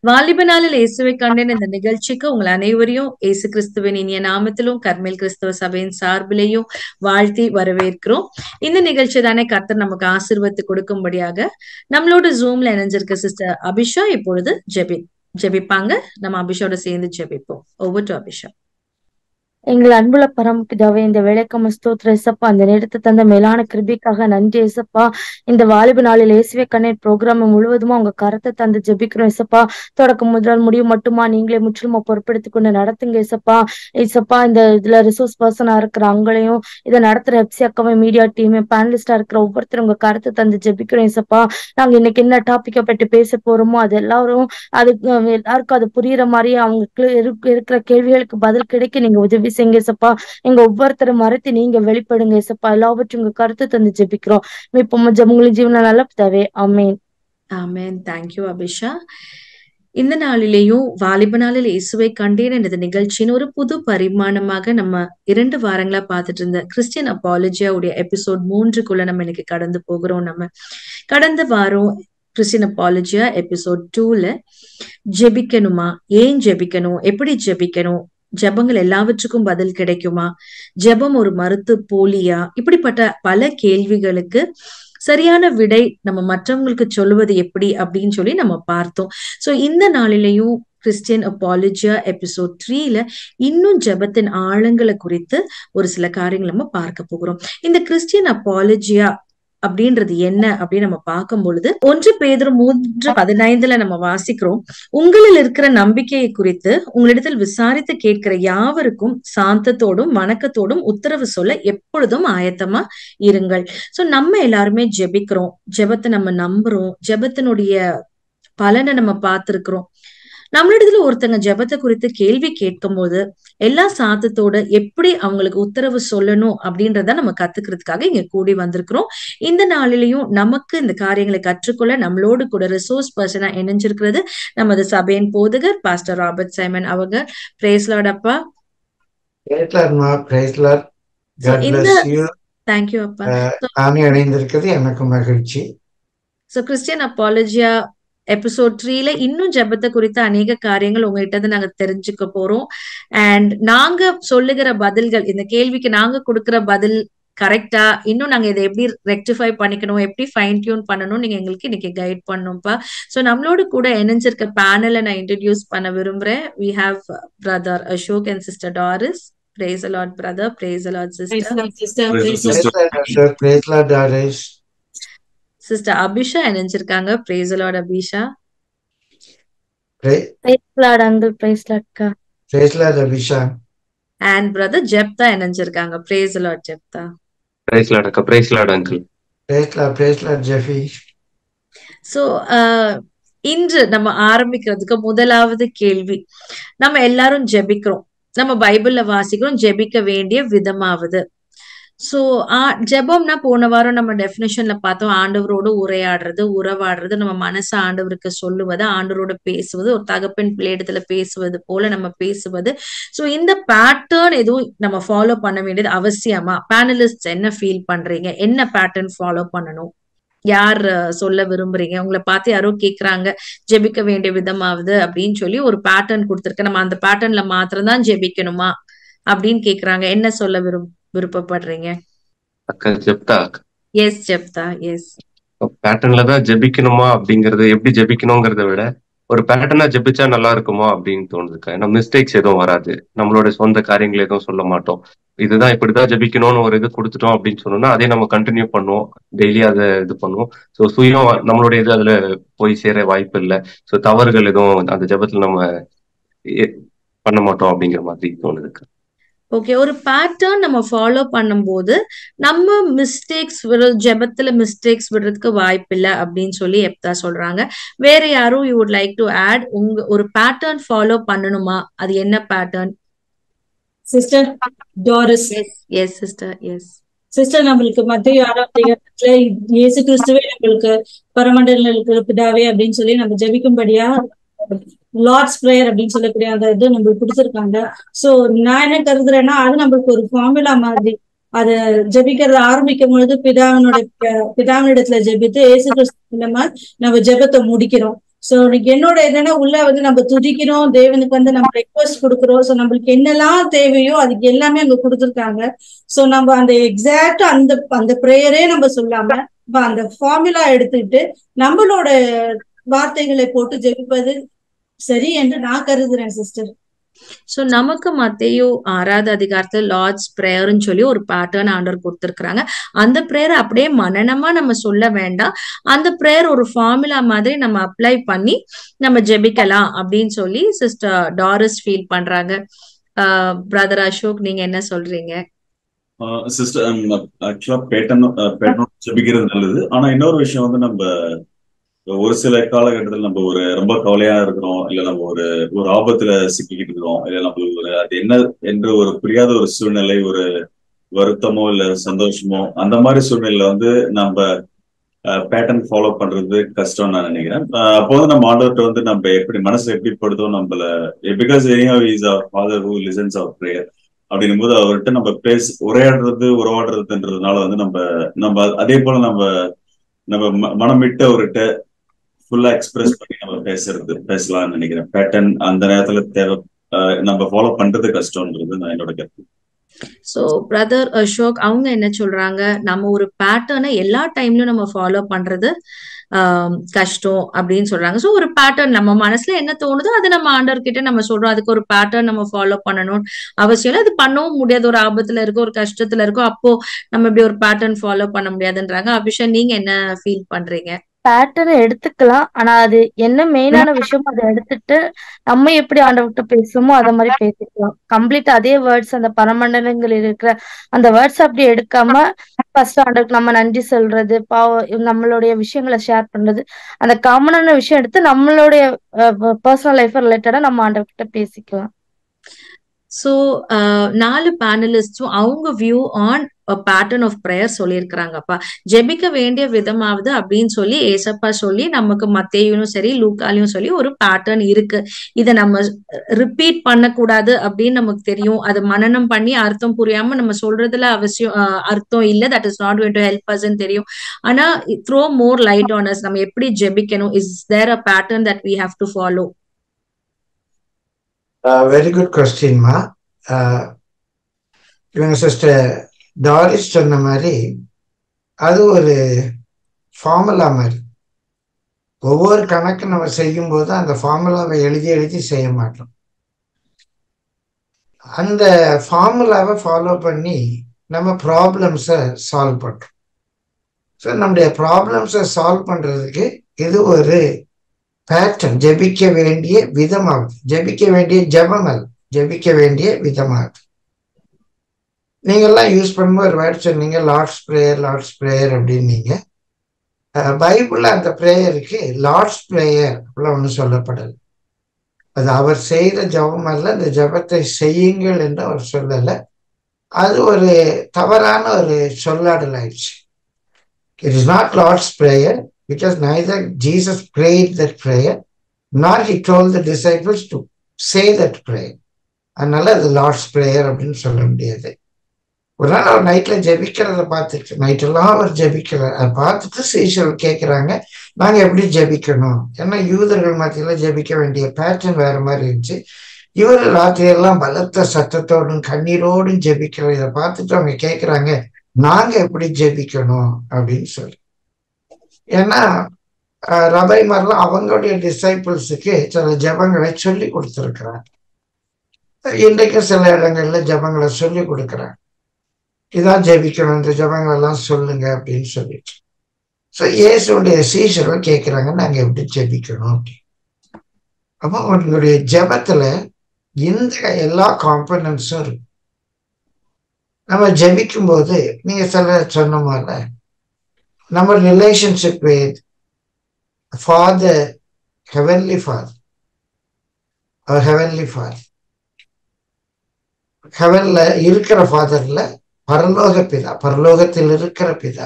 வாலிப நாளில் இயேசுவை கண்டேன் இந்த நிகழ்ச்சிக்கு உங்கள் அனைவரையும் இயேசு கிறிஸ்துவின் இனிய நாமத்திலும் கர்மேல் கிறிஸ்தவ சபையின் சார்பிலையும் வாழ்த்தி வரவேற்கிறோம் இந்த நிகழ்ச்சி தானே கர்த்தர் நமக்கு ஆசீர்வத்து கொடுக்கும்படியாக நம்மளோட ஜூம்ல இணைஞ்சிருக்க சிஸ்டர் அபிஷா இப்பொழுது ஜெபி ஜெபிப்பாங்க நம்ம அபிஷோட சேர்ந்து ஜெபிப்போம் ஒவ்வொரு டு அபிஷா எங்கள் அன்புள்ள பரமபிதாவே இந்த வேலைக்காம ஸ்தோத்திர ஏசப்பா அந்த நேரத்தை தந்த மேலான கிருபிக்காக நன்றி ஏசப்பா இந்த வாலிப நாளில் இயேசுவே கண்ணீர் ப்ரோக்ராம் முழுவதுமா உங்க கரத்தை தந்து ஜெபிக்கிறோம் ஏசப்பா தொடக்கம் முதல் முடிவு மட்டுமா நீங்களே முற்றிலுமா பொறுப்பெடுத்துக் கொண்டு நடத்துங்க ஏசப்பா ஏசப்பா இந்த இதுல ரிசோர்ஸ் பர்சனா இருக்கிற அவங்களையும் இதை நடத்துற எப்சி அக்காவை மீடியா டீம் பேனலிஸ்டா இருக்கிற ஒவ்வொருத்தரும் உங்க கருத்தை தந்து ஜெபிக்கிறோம் ஏசப்பா நாங்க இன்னைக்கு என்ன டாபிக்கை பற்றி பேச போறோமோ அது எல்லாரும் அது அஹ், எல்லாருக்கும் அது புரியுற மாதிரி அவங்களுக்கு இருக்கு- இருக்கிற கேள்விகளுக்கு பதில் கிடைக்க நீங்க உதவி செய்யுங்க ஏசப்பா எங்க ஒவ்வொருத்தரும் மறைத்து நீங்க வெளிப்படுங்க ஏசப்பா எல்லாவற்றும் உங்க கருத்து தந்து ஜெபிக்கிறோம் இப்போ ஜபங்களின் ஜீவன நல்ல பிதாவே ஆமென் ஆமென் தேங்க்யூ அபிஷா இந்த நாளிலேயும் வாலிப நாளில் இயேசுவை கண்டேன் என்ற நிகழ்ச்சியின் ஒரு புது பரிமாணமாக நம்ம இரண்டு வாரங்களா பார்த்துட்டு இருந்த கிறிஸ்டியன் அப்பாலஜியாவுடைய எபிசோட் மூன்றுக்குள்ள நம்ம இன்னைக்கு கடந்து போகிறோம் நம்ம கடந்த வாரம் கிறிஸ்டியன் அப்பாலஜியா எபிசோட் டூல ஜெபிக்கணுமா ஏன் ஜெபிக்கணும் எப்படி ஜெபிக்கணும் ஜெபங்கள் எல்லாவற்றுக்கும் பதில் கிடைக்குமா ஜெபம் ஒரு மருத்து போலியா இப்படிப்பட்ட பல கேள்விகளுக்கு சரியான விடை நம்ம மற்றவங்களுக்கு சொல்லுவது எப்படி அப்படின்னு சொல்லி நம்ம பார்த்தோம் சோ இந்த நாளிலையும் கிறிஸ்டியன் அப்பாலஜியா எபிசோட் த்ரீல இன்னும் ஜெபத்தின் ஆழங்களை குறித்து ஒரு சில காரியங்கள் நம்ம பார்க்க போகிறோம் இந்த கிறிஸ்டியன் அப்பாலஜியா அப்படின்றது என்ன அப்படின்னு நம்ம பார்க்கும் பொழுது ஒன்று பேதர் மூன்று பதினைந்துல நம்ம வாசிக்கிறோம் உங்களில் இருக்கிற நம்பிக்கையை குறித்து உங்களிடத்தில் விசாரித்து கேட்கிற யாவருக்கும் சாந்தத்தோடும் வணக்கத்தோடும் உத்தரவு சொல்ல எப்பொழுதும் ஆயத்தமா இருங்கள் சோ நம்ம எல்லாருமே ஜெபிக்கிறோம் ஜெபத்தை நம்ம நம்புறோம் ஜெபத்தினுடைய பலனை நம்ம பார்த்திருக்கிறோம் நம்மளிடத்துல ஒருத்தங்க ஜெபத்தை குறித்து கேள்வி கேட்கும் போது எல்லா சாத்தத்தோட எப்படி அவங்களுக்கு உத்தரவு சொல்லணும் அப்படின்றத நம்ம கத்துக்கிறதுக்காக இங்க கூடி வந்திருக்கிறோம் இந்த நாளிலையும் நமக்கு இந்த காரியங்களை கற்றுக்கொள்ள நம்மளோடு கூட ரிசோர்ஸ் பர்சனா இணைஞ்சிருக்கிறது நமது சபையின் போதகர் பாஸ்டர் ராபர்ட் சைமன் அவங்க பிரேஸ்லாட் அப்பா பிரைஸ் லார்ட்மா பிரைஸ் லார்ட் So, காட் இந்த பிளஸ் யூ தேங்க்யூ அப்பா நானே இணைந்திருக்கிறது எனக்கு மகிழ்ச்சி சோ கிறிஸ்டியன் அப்பாலஜியா எபிசோட் த்ரீல இன்னும் ஜெபத்தை குறித்த அநேக காரியங்கள் உங்ககிட்ட இருந்து நாங்க தெரிஞ்சுக்க போறோம் அண்ட் நாங்க சொல்லுகிற பதில்கள் இந்த கேள்விக்கு நாங்க கொடுக்கிற பதில் கரெக்டா இன்னும் நாங்க இதை எப்படி ரெக்டிஃபை பண்ணிக்கணும் எப்படி ஃபைன் டியூன் பண்ணணும் நீங்க எங்களுக்கு இன்னைக்கு கைட் பண்ணும்ப்பா சோ நம்மளோட கூட இணைஞ்சிருக்க பேனலை நான் இன்ட்ரடியூஸ் பண்ண விரும்புறேன் we have brother Ashok and sister Doris praise Lord brother praise Lord sister praise Lord Ashok praise Lord Doris sister Abisha இணைஞ்சிருக்காங்க praise Lord Abisha praise Lord uncle praise லாட்க்கா praise Lord Abisha and brother Jeptha இணைஞ்சிருக்காங்க praise Lord Jeptha praise Lord அக்கா praise Lord uncle praise Lord praise Lord Jeffy so இன்று நம்ம ஆரம்பிக்கிறதுக்கு முதலாவது கேள்வி நம்ம எல்லாரும் ஜெபிக்கிறோம் நம்ம பைபிள்ல வாசிக்கிறோம் ஜெபிக்க வேண்டிய விதமாவது சோ ஜெபம்னா போன வாரம் நம்ம டெஃபினேஷன்ல பார்த்தோம் ஆண்டவரோடு உரையாடுறது உறவாடுறது நம்ம மனசை ஆண்டவருக்கு சொல்லுவது ஆண்டவரோட பேசுவது ஒரு தகப்பன் பிள்ளையிடத்துல பேசுவது போல நம்ம பேசுவது சோ இந்த பேட்டர்ன் எதுவும் நம்ம ஃபாலோ பண்ண வேண்டியது அவசியமா பேனலிஸ்ட் என்ன ஃபீல் பண்றீங்க என்ன பேட்டர்ன் ஃபாலோ பண்ணணும் யார் அஹ், சொல்ல விரும்புறீங்க உங்களை பார்த்து யாரோ கேக்குறாங்க ஜெபிக்க வேண்டிய விதமாவது அப்படின்னு சொல்லி ஒரு பேட்டர்ன் கொடுத்துருக்க நம்ம அந்த பேட்டர்ன்ல மாத்திரம் தான் ஜெபிக்கணுமா அப்படின்னு கேக்குறாங்க என்ன சொல்ல விரும் விருப்பப்படுறீங்க அக்கா ஜெப்தா எஸ் ஜெப்தா எஸ் பேட்டர்ன்ல தான் ஜெபிக்கணுமா அப்படிங்கறது எப்படி ஜெபிக்கணுங்கிறத விட ஒரு பேட்டர்னா ஜெபிச்சா நல்லா இருக்குமா அப்படின்னு தோணுதுக்கா ஏன்னா மிஸ்டேக்ஸ் எதுவும் வராது நம்மளோட சொந்த காரியங்கள் எதுவும் சொல்ல மாட்டோம் இதுதான் இப்படிதான் ஜெபிக்கணும்னு ஒரு இது கொடுத்துட்டோம் அப்படின்னு சொன்னோம்னா அதே நம்ம கண்டினியூ பண்ணுவோம் டெய்லி அதை இது பண்ணுவோம் ஸோ சுயம் நம்மளுடைய இது அதுல போய் சேர வாய்ப்பு இல்லை ஸோ தவறுகள் எதுவும் அந்த ஜெபத்துல நம்ம எ- பண்ண மாட்டோம் அப்படிங்கிற மாதிரி தோணுதுக்கா ஓகே ஒரு பேட்டர்ன் நம்ம ஃபாலோ பண்ணும்போது நம்ம மிஸ்டேக்ஸ் விட ஜெபத்துல மிஸ்டேக்ஸ் விடுறதுக்கு வாய்ப்பில்லை அப்படின்னு சொல்லி எப்தா சொல்றாங்க வேற யாரும் you would like to add உங்க ஒரு பேட்டர்ன் ஃபாலோ பண்ணணுமா அது என்ன pattern sister Doris yes yes sister yes sister நம்மளுக்கு மத்திய ஆறாம் அதிகாரத்துல இயேசு கிறிஸ்துவே நம்மளுக்கு பரமண்டல இருக்கிற பிதாவே அப்படின்னு சொல்லி நம்ம ஜெபிக்கும்படியா லார்ட்ஸ் பிரேயர் அப்படின்னு சொல்லக்கூடிய அந்த இது நம்மளுக்கு கொடுத்துருக்காங்க சோ நான் என்ன கருதுறேன்னா அது நம்மளுக்கு ஒரு ஃபார்முலா மாதிரி அத ஜெபிக்கிறத ஆரம்பிக்கும் பொழுது பிதாவினோட பிதாவினிடத்துல ஜெபித்து இயேசு கிறிஸ்து மூலமா நம்ம ஜெபத்தை முடிக்கிறோம் சோ இன்னைக்கு என்னோட என்னன்னா உள்ள வந்து நம்ம துதிக்கிறோம் தேவனுக்கு வந்து நம்ம ரெக்வஸ்ட் கொடுக்குறோம் சோ நம்மளுக்கு என்னெல்லாம் தேவையோ அதுக்கு எல்லாமே அங்க கொடுத்துருக்காங்க சோ நம்ம அந்த எக்ஸாக்ட் அந்த அந்த ப்ரேயரே நம்ம சொல்லாம நம்ம அந்த ஃபார்முலா எடுத்துக்கிட்டு நம்மளோட வார்த்தைகளை போட்டு ஜெபிப்பது சரி என்று நான் கருதுறேன் சிஸ்டர் சோ நமக்கு மத்தேயு ஆறாவது அதிகாரத்துல லார்ட்ஸ் பிரேயர்னு சொல்லி ஒரு பேட்டர்ன் ஆண்டர் கொடுத்திருக்கிறாங்க அந்த பிரேயர் அப்படியே மனநமா நம்ம சொல்ல வேண்டாம் அந்த பிரேயர் ஒரு ஃபார்முலா மாதிரி நம்ம அப்ளை பண்ணி நம்ம ஜெபிக்கலாம் அப்படின்னு சொல்லி சிஸ்டர் டாரிஸ் ஃபீல் பண்றாங்க பிரதர் அசோக் நீங்க என்ன சொல்றீங்க சிஸ்டர் ஆக்சுவலா பேட்டன் பேட்டன் ஜெபிக்கிறது நல்லது ஆனா இன்னொரு விஷயம் வந்து நம்ம ஒரு சில காலகட்டத்தில் நம்ம ஒரு ரொம்ப கவலையா இருக்கிறோம் இல்ல நம்ம ஒரு ஒரு ஆபத்துல சிக்கிக்கிட்டு இருக்கிறோம் இல்ல நம்ம ஒரு அது என்ன என்று ஒரு புரியாத ஒரு சூழ்நிலை ஒரு வருத்தமோ இல்ல சந்தோஷமோ அந்த மாதிரி சூழ்நிலையில வந்து நம்ம பேட்டர்ன் ஃபாலோ பண்றது கஷ்டம் நான் நினைக்கிறேன் அப்போ வந்து நம்ம ஆண்டவர்கிட்ட வந்து நம்ம எப்படி மனசு எப்படி படுதோ நம்மள because anyhow is our father who listens our prayer அப்படின்னும் போது அவர்கிட்ட நம்ம பேச உரையாடுறது உறவாடுறதுன்றதுனால வந்து நம்ம நம்ம அதே போல நம்ம நம்ம மனம் விட்டு அவர்கிட்ட ஃபுல்லா எக்ஸ்பிரஸ் பண்ணி நம்ம பேசுறது பேசலாம்னு நினைக்கிறேன் பேட்டர்ன் அந்த நேரத்துல தேவை நம்ம ஃபாலோ பண்றது கஷ்டம்ன்றது நான் என்னோட கருத்து சோ பிரதர் அசோக் அவங்க என்ன சொல்றாங்க நம்ம ஒரு பேட்டர்னை எல்லா டைம்லயும் நம்ம ஃபாலோ பண்றது ஆஹ் கஷ்டம் அப்படின்னு சொல்றாங்க சோ ஒரு பேட்டர்ன் நம்ம மனசுல என்ன தோணுதோ அதை நம்ம ஆண்டவர் கிட்ட நம்ம சொல்றோம் அதுக்கு ஒரு பேட்டர்ன் நம்ம ஃபாலோ பண்ணணும் அவசியம் இல்லை அது பண்ணவும் முடியாது ஒரு ஆபத்துல இருக்கோ ஒரு கஷ்டத்துல இருக்கோ அப்போ நம்ம இப்படி ஒரு பேட்டர்ன் ஃபாலோ பண்ண முடியாதுன்றாங்க அபிஷா நீங்க என்ன ஃபீல் பண்றீங்க பேட்டர்னை எடுத்துக்கலாம் ஆனா அது என்ன மெயினான விஷயமோ அதை எடுத்துட்டு நம்ம எப்படி ஆண்டவர்கிட்ட பேசுமோ அத மாதிரி பேசிக்கலாம் கம்ப்ளீட் அதே வேர்ட்ஸ் அந்த பரமண்டலங்களில் இருக்கிற அந்த வேர்ட்ஸ் அப்படி எடுக்காம ஃபர்ஸ்ட் ஆண்டவருக்கு நம்ம நன்றி சொல்றது பாவ நம்மளுடைய விஷயங்களை ஷேர் பண்றது அந்த காமனான விஷயம் எடுத்து நம்மளுடைய பர்சனல் லைஃப் ரிலேட்டடா நம்ம ஆண்டவர்கிட்ட பேசிக்கலாம் ஸோ நாலு பேனலிஸ்டும் அவங்க view on pattern of prayer சொல்லியிருக்கிறாங்கப்பா ஜெபிக்க வேண்டிய விதமாவது அப்படின்னு சொல்லி ஏசப்பா சொல்லி நமக்கு மத்தேயும் சரி லூக்காலையும் சொல்லி ஒரு பேட்டர்ன் இருக்கு இதை நம்ம ரிப்பீட் பண்ணக்கூடாது அப்படின்னு நமக்கு தெரியும் அது மனநம் பண்ணி அர்த்தம் புரியாம நம்ம சொல்றதுல அவசியம் அர்த்தம் இல்லை that is not going to help அஸ்ன்னு தெரியும் ஆனா throw more light on us நம்ம எப்படி ஜெபிக்கணும் is there a pattern that we have to follow very good கொஸ்டின்மா இவங்க சிஸ்டர் டாரிஸ் சொன்ன மாதிரி அது ஒரு ஃபார்முலா மாதிரி ஒவ்வொரு கணக்கு நம்ம செய்யும் போது அந்த ஃபார்முலாவை எழுதி எழுதி செய்ய மாட்டோம் அந்த ஃபார்முலாவை ஃபாலோ பண்ணி நம்ம ப்ராப்ளம்ஸை சால்வ் பண்றோம் ஸோ நம்முடைய ப்ராப்ளம்ஸை சால்வ் பண்றதுக்கு இது ஒரு பேட்டர்ன் ஜெபிக்க வேண்டிய விதமாகுது ஜெபிக்க வேண்டிய ஜபம் அல்ல ஜெபிக்க வேண்டிய விதமாகுது நீங்கெல்லாம் யூஸ் பண்ணும்போது ஒரு வேர்ட் சொன்னீங்க லார்ட்ஸ் ப்ரேயர் லார்ட்ஸ் ப்ரேயர் அப்படின்னீங்க பைபிள்ல அந்த ப்ரேயருக்கு லார்ட்ஸ் ப்ரேயர் அப்படிலாம் ஒன்றும் சொல்லப்படலை அது அவர் செய்த ஜபம் அல்ல அந்த ஜபத்தை செய்யுங்கள் என்று அவர் சொல்லலை அது ஒரு தவறான ஒரு சொல்லாடல் ஆயிடுச்சு it is not Lord's prayer because neither Jesus prayed that prayer, nor he told the disciples to say that prayer. அதனால அது லார்ட்ஸ் ப்ரேயர் அப்படின்னு சொல்ல முடியாது ஒரு நாள் அவர் நைட்ல ஜெபிக்கிறத பார்த்துட்டு நைட்டெல்லாம் அவர் ஜெபிக்கிறார் அதை பார்த்துட்டு சீஷர் கேட்குறாங்க நாங்க எப்படி ஜெபிக்கணும் ஏன்னா யூதர்கள் மத்தியில ஜெபிக்க வேண்டிய பேட்டர்ன் வேற மாதிரி இருந்துச்சு இவர் ராத்திரியெல்லாம் பலத்த சத்தத்தோடும் கண்ணீரோடும் ஜெபிக்கிற இதை பார்த்துட்டு அவங்க கேட்குறாங்க நாங்க எப்படி ஜெபிக்கணும் அப்படின்னு சொல்லி ஏன்னா ரபைமார்லாம் அவங்களுடைய டிசைபிள்ஸுக்கு சில ஜபங்களை சொல்லி கொடுத்துருக்கிறாங்க இன்றைக்கு சில இடங்கள்ல ஜபங்களை சொல்லி கொடுக்குறாங்க இதான் ஜெபிக்கணும் இந்த ஜபங்கள் எல்லாம் சொல்லுங்க அப்படின்னு சொல்லிட்டு ஸோ இயேசுடைய சீசர்கள் கேட்குறாங்க நாங்க எப்படி ஜெபிக்கணும் அப்படின்னு அப்போ உங்களுடைய ஜபத்துல இந்த எல்லா காம்பனன்ஸும் இருக்கும் நம்ம ஜெபிக்கும் போது நீங்க சில சொன்ன மாதிரி நம்ம relationship with father heavenly father our heavenly father ஹெவன்ல இருக்கிற ஃபாதர்ல பரலோக பிதா பரலோகத்தில் இருக்கிற பிதா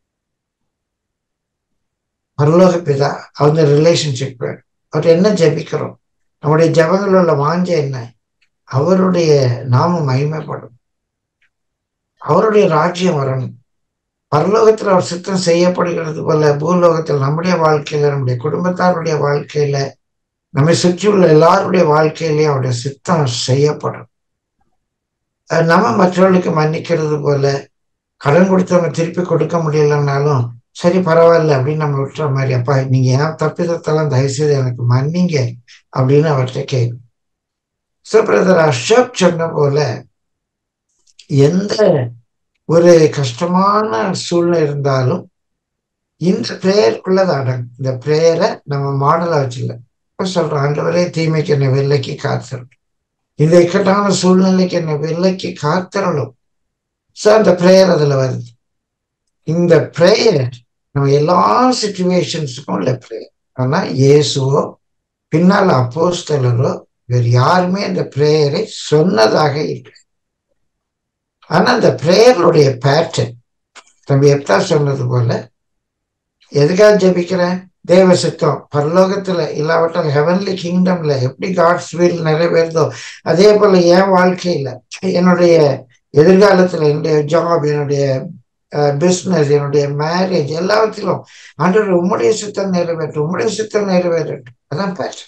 பரலோக பிதா அவங்க ரிலேஷன்ஷிப் அவர் என்ன ஜபிக்கிறோம் நம்முடைய ஜபங்கள் உள்ள வாஞ்ச என்ன அவருடைய நாம மகிமைப்படும் அவருடைய ராஜ்யம் வரணும் பரலோகத்துல ஒரு சித்தம் செய்யப்படுகிறது போல பூலோகத்தில் நம்முடைய வாழ்க்கையில நம்முடைய குடும்பத்தாருடைய வாழ்க்கையில நம்மை சுற்றியுள்ள எல்லாருடைய வாழ்க்கையிலயும் அவருடைய சித்தம் செய்யப்படும் அஹ் நம்ம மற்றவர்களுக்கு மன்னிக்கிறது போல கடன் கொடுத்தவங்க திருப்பி கொடுக்க முடியலன்னாலும் சரி பரவாயில்ல அப்படின்னு நம்ம விட்டுற மாதிரி அப்பா நீங்க ஏன் தப்பிதத்தெல்லாம் தயவுசெய்து எனக்கு மன்னிங்க அப்படின்னு அவர்கிட்ட கேட்கும் ஸோ பிரதர் அஷோக் சொன்ன போல எந்த ஒரு கஷ்டமான சூழ்நிலை இருந்தாலும் இந்த பிரேயருக்குள்ளது அடங்கும் இந்த பிரேயரை நம்ம மாடலா வச்சுல இப்ப சொல்றோம் ஆண்டவரே தீமைக்கு என்னை வெள்ளைக்கு காத்தரணும் இந்த இக்கட்டான சூழ்நிலைக்கு என்னை வெள்ளைக்கு காத்தரணும் ஸோ அந்த பிரேயர் அதுல வருது இந்த பிரேயர் நம்ம எல்லா சுச்சுவேஷன்ஸுக்கும் உள்ள பிரேயர் ஆனா இயேசுவோ பின்னால் அப்போஸ்தலரோ வேறு யாருமே இந்த பிரேயரை சொன்னதாக இல்லை ஆனா அந்த பிரேயருடைய பேட்டர்ன் நம்ம எப்பா சொன்னது போல எதுக்காக ஜெபிக்கிறேன் தேவ சித்தம் பரலோகத்துல இல்லாவிட்டால் ஹெவன்லி கிங்டம்ல எப்படி காட்ஸ் வில் நிறைவேறுதோ அதே போல என் வாழ்க்கையில என்னுடைய எதிர்காலத்துல என்னுடைய ஜாப் என்னுடைய பிஸ்னஸ் என்னுடைய மேரேஜ் எல்லாவற்றிலும் ஆண்டவர் உம்முடைய சித்தம் நிறைவேற்றும் உம்முடைய சித்தம் நிறைவேறட்டும் அதான் பேட்டர்ன்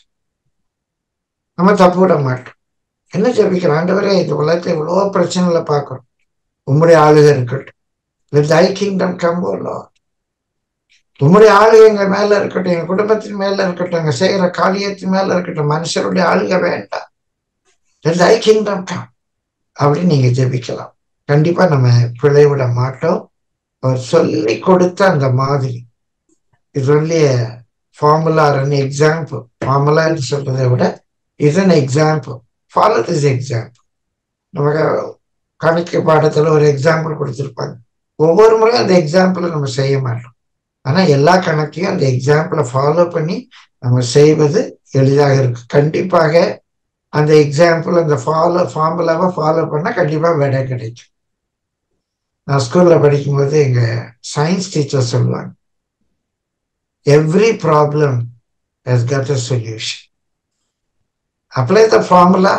நம்ம தப்பு விட மாட்டோம் என்ன ஜெபிக்கிறோம் ஆண்டவரே இந்த உலகத்துல இவ்வளோ பிரச்சனைகளை பார்க்கறோம் உம்முடைய ஆளுகை இருக்கட்டும் இந்த தை கிங்டம் கம்போலோ உம்முடைய ஆளுகை எங்க மேல இருக்கட்டும் எங்க குடும்பத்தின் மேல இருக்கட்டும் எங்க செய்யற காரியத்தின் மேல இருக்கட்டும் மனுஷருடைய ஆளுகை வேண்டாம் தை கிங்டம் கம் அப்படின்னு நீங்க ஜெபிக்கலாம் கண்டிப்பா நம்ம பிழை விட மாட்டோம் அவர் சொல்லி கொடுத்த அந்த மாதிரி இது only formula an example formula என்று சொல்றதை விட இது an example follow this example நமக்கு கணக்கு பாடத்துல ஒரு எக்ஸாம்பிள் கொடுத்துருப்பாங்க ஒவ்வொரு முறையும் அந்த எக்ஸாம்பிளை நம்ம செய்ய மாட்டோம் ஆனா எல்லா கணக்கையும் அந்த எக்ஸாம்பிளை ஃபாலோ பண்ணி நம்ம செய்வது எளிதாக இருக்கு கண்டிப்பாக அந்த எக்ஸாம்பிள் அந்த ஃபாலோ ஃபார்முலாவை ஃபாலோ பண்ணா கண்டிப்பா விடை கிடைக்கும் நான் ஸ்கூல்ல படிக்கும்போது எங்க சயின்ஸ் டீச்சர் சொல்லுவாங்க every problem has got a solution apply the formula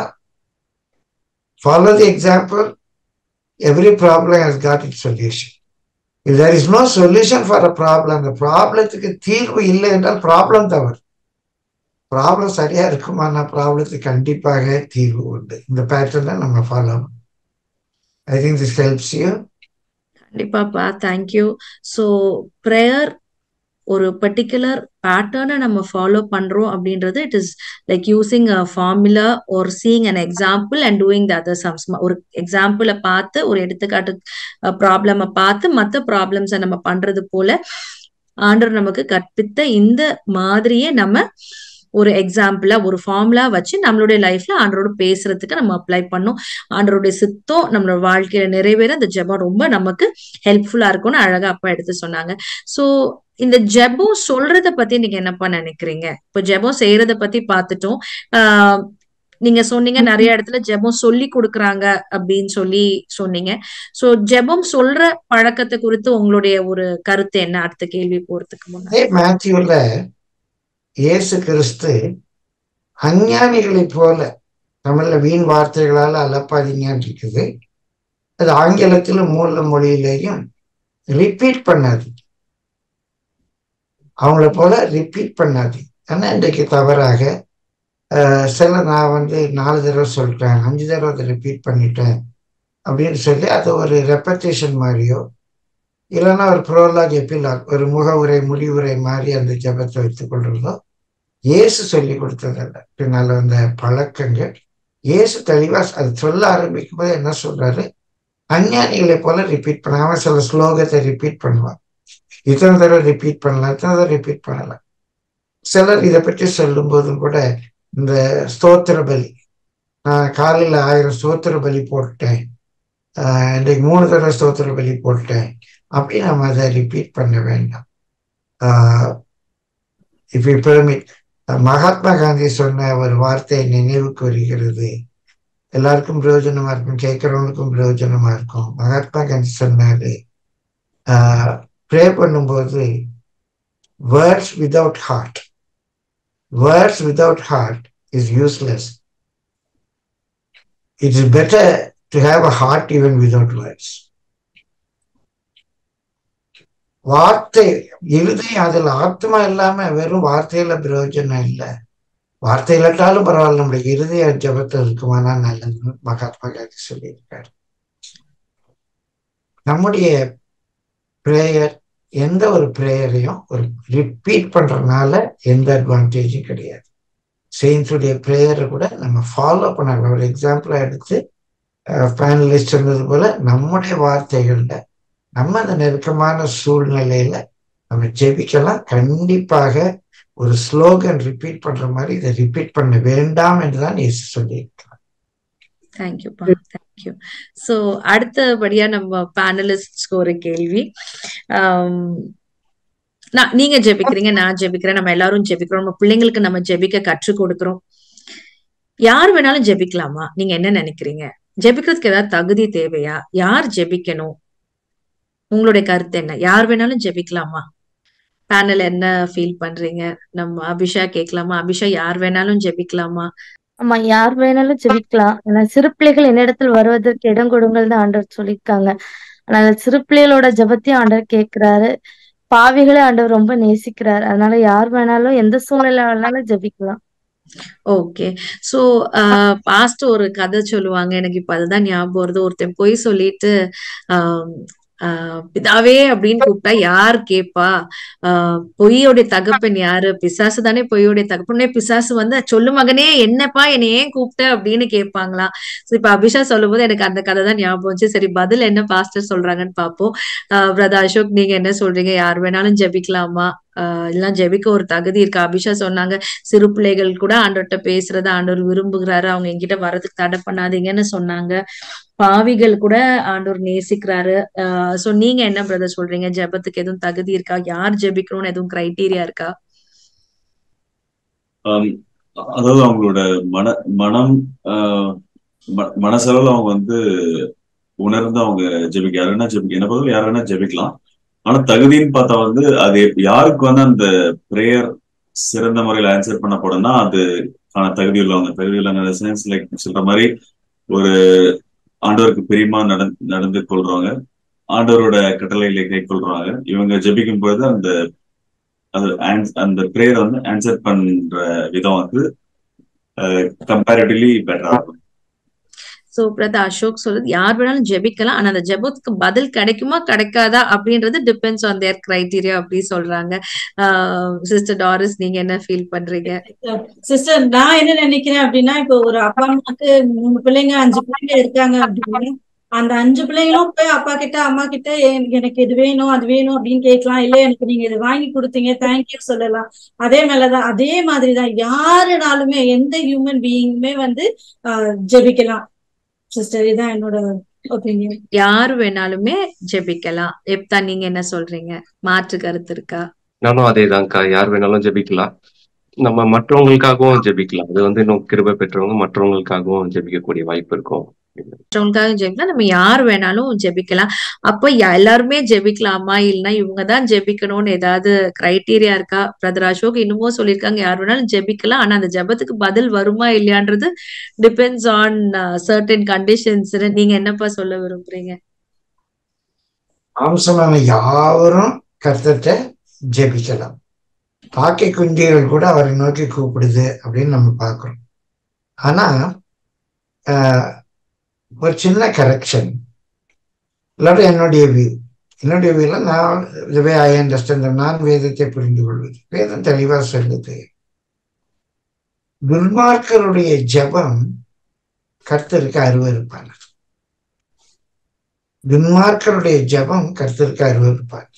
follow the example every problem has got it solution if there is no solution for a problem அந்த ப்ராப்ளத்துக்கு தீர்வு இல்லை என்றால் ப்ராப்ளம் தவறு ப்ராப்ளம் சரியா இருக்குமானா ப்ராப்ளத்துக்கு கண்டிப்பாக தீர்வு உண்டு இந்த பேட்டர்னை நம்ம follow I think this helps you கண்டிப்பாப்பா தேங்க்யூ ஸோ ப்ரேயர் ஒரு பர்டிகுலர் பேட்டர்னை நம்ம ஃபாலோ பண்றோம் அப்படின்றது it is like using a formula ஒரு seeing an example and doing the other sums ஒரு எக்ஸாம்பிளை பார்த்து ஒரு எடுத்துக்காட்டு ப்ராப்ளமை பார்த்து மற்ற ப்ராப்ளம்ஸை நம்ம பண்றது போல ஆண்டவர் நமக்கு கற்பித்த இந்த மாதிரியே நம்ம ஒரு எக்ஸாம்பிளா ஒரு ஃபார்முலா வச்சு நம்மளுடைய லைஃப்ல ஆண்டரோட பேசுறதுக்கு நம்ம அப்ளை பண்ணோம் ஆண்டருடைய சித்தம் நம்மளோட வாழ்க்கையில நிறைவேற அந்த ஜெபம் ரொம்ப நமக்கு ஹெல்ப்ஃபுல்லா இருக்கும்னு அழகா அப்பா எடுத்து சொன்னாங்க சோ இந்த ஜெபம் சொல்றத பத்தி நீங்க என்னப்பா நினைக்கிறீங்க இப்போ ஜெபம் செய்யறத பத்தி பார்த்துட்டோம் ஆஹ் நீங்க சொன்னீங்க நிறைய இடத்துல ஜெபம் சொல்லி கொடுக்குறாங்க அப்படின்னு சொல்லி சொன்னீங்க சோ ஜெபம் சொல்ற பழக்கத்தை குறித்து உங்களுடைய ஒரு கருத்து என்ன அடுத்த கேள்வி போறதுக்கு முன்னாடி அதே மேத்யூல இயேசு கிறிஸ்து அஞ்ஞானிகளைப் போல தமிழ்ல வீண் வார்த்தைகளால அலப்பாதீங்கன்னு இருக்குது அது ஆங்கிலத்திலும் மூல மொழியிலையும் ரிப்பீட் பண்ணாது அவங்கள போல ரிப்பீட் பண்ணாது ஆனா இன்றைக்கு தவறாக சில நான் வந்து நாலு தடவை சொல்லிட்டேன் அஞ்சு தடவை அதை ரிப்பீட் பண்ணிட்டேன் அப்படின்னு சொல்லி அது ஒரு ரெப்படேஷன் மாதிரியோ இல்லைன்னா ஒரு ப்ரோலாக் எப்பிலாக் ஒரு முகவுரை முடிவுரை மாதிரி அந்த ஜபத்தை வைத்துக் கொள்றதோ இயேசு சொல்லி கொடுத்ததல்ல பின்னால் வந்த பழக்கங்கள் இயேசு தெளிவா அது சொல்ல ஆரம்பிக்கும் போது என்ன சொல்றாரு அஞ்ஞானிகளை போல ரிப்பீட் பண்ணாம சில ஸ்லோகத்தை ரிப்பீட் பண்ணுவான் இத்தனை தடவை ரிப்பீட் பண்ணலாம் இத்தனை தடவை ரிப்பீட் பண்ணலாம் சிலர் இதை பற்றி சொல்லும் போதும் கூட இந்த ஸ்தோத்திர பலி நான் காலையில ஆயிரம் ஸ்தோத்திர பலி போட்டேன் இன்றைக்கு மூணு தடவை ஸ்தோத்திர பலி போட்டேன் அப்படி நம்ம அதை ரிப்பீட் பண்ண வேண்டாம் இப்ப பிரமிட் மகாத்மா காந்தி சொன்ன ஒரு வார்த்தை நினைவுக்கு வருகிறது எல்லாருக்கும் பிரயோஜனமா இருக்கும் கேட்கறவங்களுக்கும் பிரயோஜனமா இருக்கும் மகாத்மா காந்தி சொன்னாரு ப்ரே பண்ணும்போது words without heart words without heart is useless it is better to have a heart even without words வார்த்தை இருதயம் அதுல ஆத்மா இல்லாம வெறும் வார்த்தையில பிரயோஜனம் இல்லை வார்த்தை இல்லாட்டாலும் பரவாயில்ல நம்முடைய இருதய ஜபத்தை இருக்குமானா நல்லதுன்னு மகாத்மா காந்தி சொல்லியிருக்காரு நம்முடைய பிரேயர் எந்த ஒரு பிரேயரையும் ஒரு ரிப்பீட் பண்றதுனால எந்த அட்வான்டேஜும் கிடையாது செயின்ஸுடைய ப்ரேயரை கூட நம்ம ஃபாலோ பண்ணலாம் ஒரு எக்ஸாம்பிளா எடுத்து பேனலிஸ்ட் இருந்தது போல நம்முடைய வார்த்தைகள்ல நம்ம அந்த நெருக்கமான சூழ்நிலையில நம்ம ஜெபிக்கலாம் கண்டிப்பாக ஒரு ஸ்லோகன் ரிப்பீட் பண்ற மாதிரி இதை ரிப்பீட் பண்ண வேண்டாம் என்றுதான் இயேசு சொல்லியிருக்கிறார் தேங்க்யூப்பா தேங்க்யூ ஸோ அடுத்தபடியா நம்ம பேனலிஸ்ட்க்கு ஒரு கேள்வி ஆம், நான் நீங்க ஜெபிக்கிறீங்க நான் ஜெபிக்கிறேன் நம்ம எல்லாரும் ஜெபிக்கிறோம் நம்ம பிள்ளைங்களுக்கு நம்ம ஜெபிக்க கற்றுக் கொடுக்கிறோம் யார் வேணாலும் ஜெபிக்கலாமா நீங்க என்ன நினைக்கிறீங்க ஜெபிக்கிறதுக்கு ஏதாவது தகுதி தேவையா யார் ஜெபிக்கணும் உங்களுடைய கருத்து என்ன யார் வேணாலும் ஜெபிக்கலாமா பேனல் என்ன ஃபீல் பண்றீங்க நம்ம அபிஷா கேட்கலாமா அபிஷா யார் வேணாலும் ஜெபிக்கலாமா ஆமா யார் வேணாலும் ஜெபிக்கலாம் ஆனா சிறு பிள்ளைகள் என்னிடத்தில் வருவதற்கு இடம் கொடுங்கள் தான் ஆண்டவர் சொல்லியிருக்காங்க ஆனா அந்த சிறு பிள்ளைகளோட ஜெபத்தையும் ஆண்டவர் கேட்கிறாரு பாவிகளை ஆண்டவர் ரொம்ப நேசிக்கிறார் அதனால யார் வேணாலும் எந்த சூழ்நிலை வேணாலும் ஜெபிக்கலாம் ஓகே சோ பாஸ்ட் ஒரு கதை சொல்லுவாங்க எனக்கு இப்ப அதுதான் ஞாபகம் வருது ஒருத்தன் போய் சொல்லிட்டு ஆஹ் ஆஹ் பிதாவே அப்படின்னு கூப்பிட்டா யார் கேப்பா ஆஹ் பொய்யோடைய தகப்பன் யாரு பிசாசு தானே பொய்யோடைய தகப்பனே பிசாசு வந்து சொல்லு மகனே என்னப்பா என்னை ஏன் கூப்பிட்ட அப்படின்னு கேட்பாங்களாம் சோ இப்ப அபிஷா சொல்லும் போது எனக்கு அந்த கதை தான் ஞாபகம் வந்துச்சு சரி பதில் என்ன பாஸ்டர் சொல்றாங்கன்னு பாப்போம் ஆஹ் பிரதா அசோக் நீங்க என்ன சொல்றீங்க யார் வேணாலும் ஜெபிக்கலாமா ஆஹ் எல்லாம் ஜெபிக்க ஒரு தகுதி இருக்கு அபிஷா சொன்னாங்க சிறு பிள்ளைகள் கூட ஆண்டவர்கிட்ட பேசுறத ஆண்டவர் விரும்புகிறாரு அவங்க என்கிட்ட வர்றதுக்கு தடை பண்ணாதீங்கன்னு சொன்னாங்க பாவிகள் கூட ஆண்டவர் நேசிக்கிறாரு ஆஹ் சோ நீங்க என்ன பிரதர் சொல்றீங்க ஜெபத்துக்கு எதுவும் தகுதி இருக்கா யார் ஜெபிக்கணும்னு எதுவும் கிரைட்டீரியா இருக்கா ஆம், அதாவது அவங்களோட மன மனம் ஆஹ், ம- மனசளவுல அவங்க வந்து உணர்ந்து அவங்க ஜெபிக்க யாருன்னா ஜெபிக்க என்ன பொறுத்தவரை யாருன்னா ஜெபிக்கலாம் ஆனா தகுதின்னு பார்த்தா வந்து அது யாருக்கு வந்து அந்த ப்ரேயர் சிறந்த முறையில் ஆன்சர் பண்ணப்படும்னா அதுக்கான தகுதி உள்ளவங்க தகுதி உள்ளவங்க சென்ஸ் லைக் சொல்ற மாதிரி ஒரு ஆண்டவருக்கு பிரியமா நட நடந்து கொள்றவங்க ஆண்டவரோட கட்டளைகளை கை கொள்றாங்க இவங்க ஜெபிக்கும் பொழுது அந்த அது ans- அந்த ப்ரேயர் வந்து ஆன்சர் பண்ற விதம் வந்து கம்பேரிட்டிவ்லி பெட்டரா இருக்கும் சோ பிரதர் அசோக் சொல்றது யார் வேணாலும் ஜெபிக்கலாம் ஆனா அந்த ஜெபத்துக்கு பதில் கிடைக்குமா கிடைக்காதா அப்படின்றது டிபெண்ட்ஸ் ஆன் தேர் கிரைட்டீரியா அப்படி சொல்றாங்க சிஸ்டர் டாரிஸ் நீங்க என்ன ஃபீல் பண்றீங்க சிஸ்டர் நான் என்ன நினைக்கிறேன் அப்படின்னா இப்போ ஒரு அப்பா அம்மாக்கு மூணு பிள்ளைங்க அஞ்சு பிள்ளைங்க இருக்காங்க அப்படின்னா அந்த அஞ்சு பிள்ளைங்களும் போய் அப்பா கிட்ட அம்மா கிட்ட "எ- எனக்கு இது வேணும் அது வேணும் அப்படின்னு கேட்கலாம் இல்ல எனக்கு நீங்க இது வாங்கி கொடுத்தீங்க தேங்க்யூ சொல்லலாம் அதே மேலதான் அதே மாதிரிதான் யாருனாலுமே எந்த ஹியூமன் பீயிங்குமே வந்து ஆஹ், ஜெபிக்கலாம் சிஸ்டர் இதான் என்னோட ஒப்பீனியன் யார் வேணாலுமே ஜெபிக்கலாம் எப்தா நீங்க என்ன சொல்றீங்க மாற்று கருத்து இருக்கா நானும் அதேதான்க்கா யார் வேணாலும் ஜெபிக்கலாம் நம்ம மற்றவங்களுக்காகவும் ஜெபிக்கலாம் அது வந்து இன்னும் கிருபை பெற்றவங்க மற்றவங்களுக்காகவும் ஜெபிக்கக்கூடிய வாய்ப்பு இருக்கும் மற்றவங்களுக்காக ஜெபிக்கலாம் நம்ம யார் வேணாலும் ஜெபிக்கலாம் அப்ப யா- எல்லாருமே ஜெபிக்கலாமா இல்லைன்னா இவங்கதான் ஜெபிக்கணும்னு ஏதாவது கிரைட்டீரியா இருக்கா பிரதர் அசோக் இன்னமும் சொல்லியிருக்காங்க யார் வேணாலும் ஜெபிக்கலாம் ஆனா அந்த ஜெபத்துக்கு பதில் வருமா இல்லையான்றது டிபெண்ட்ஸ் ஆன் சர்டன் கண்டிஷன்ஸ் நீங்க என்னப்பா சொல்ல விரும்புறீங்க மாம்சமான யாவரும் கர்த்தத்தை ஜெபிக்கலாம் பாக்கை குஞ்சுகள் கூட அவரை நோக்கி கூப்பிடுது அப்படின்னு நம்ம பார்க்கிறோம் ஆனா ஆஹ், ஒரு சின்ன கரெக்ஷன் இல்லாட்டி என்னுடைய வியூ என்னுடைய வியூல நான் இதுவே ஐ அண்டர்ஸ்டாண்ட் நான் வேதத்தை புரிந்து கொள்வது வேதம் தெளிவா சொல்லுது துன்மார்க்கருடைய ஜெபம் கர்த்தருக்கு அருவருப்பானது துன்மார்க்கருடைய ஜெபம் கர்த்தருக்கு அருவருப்பானது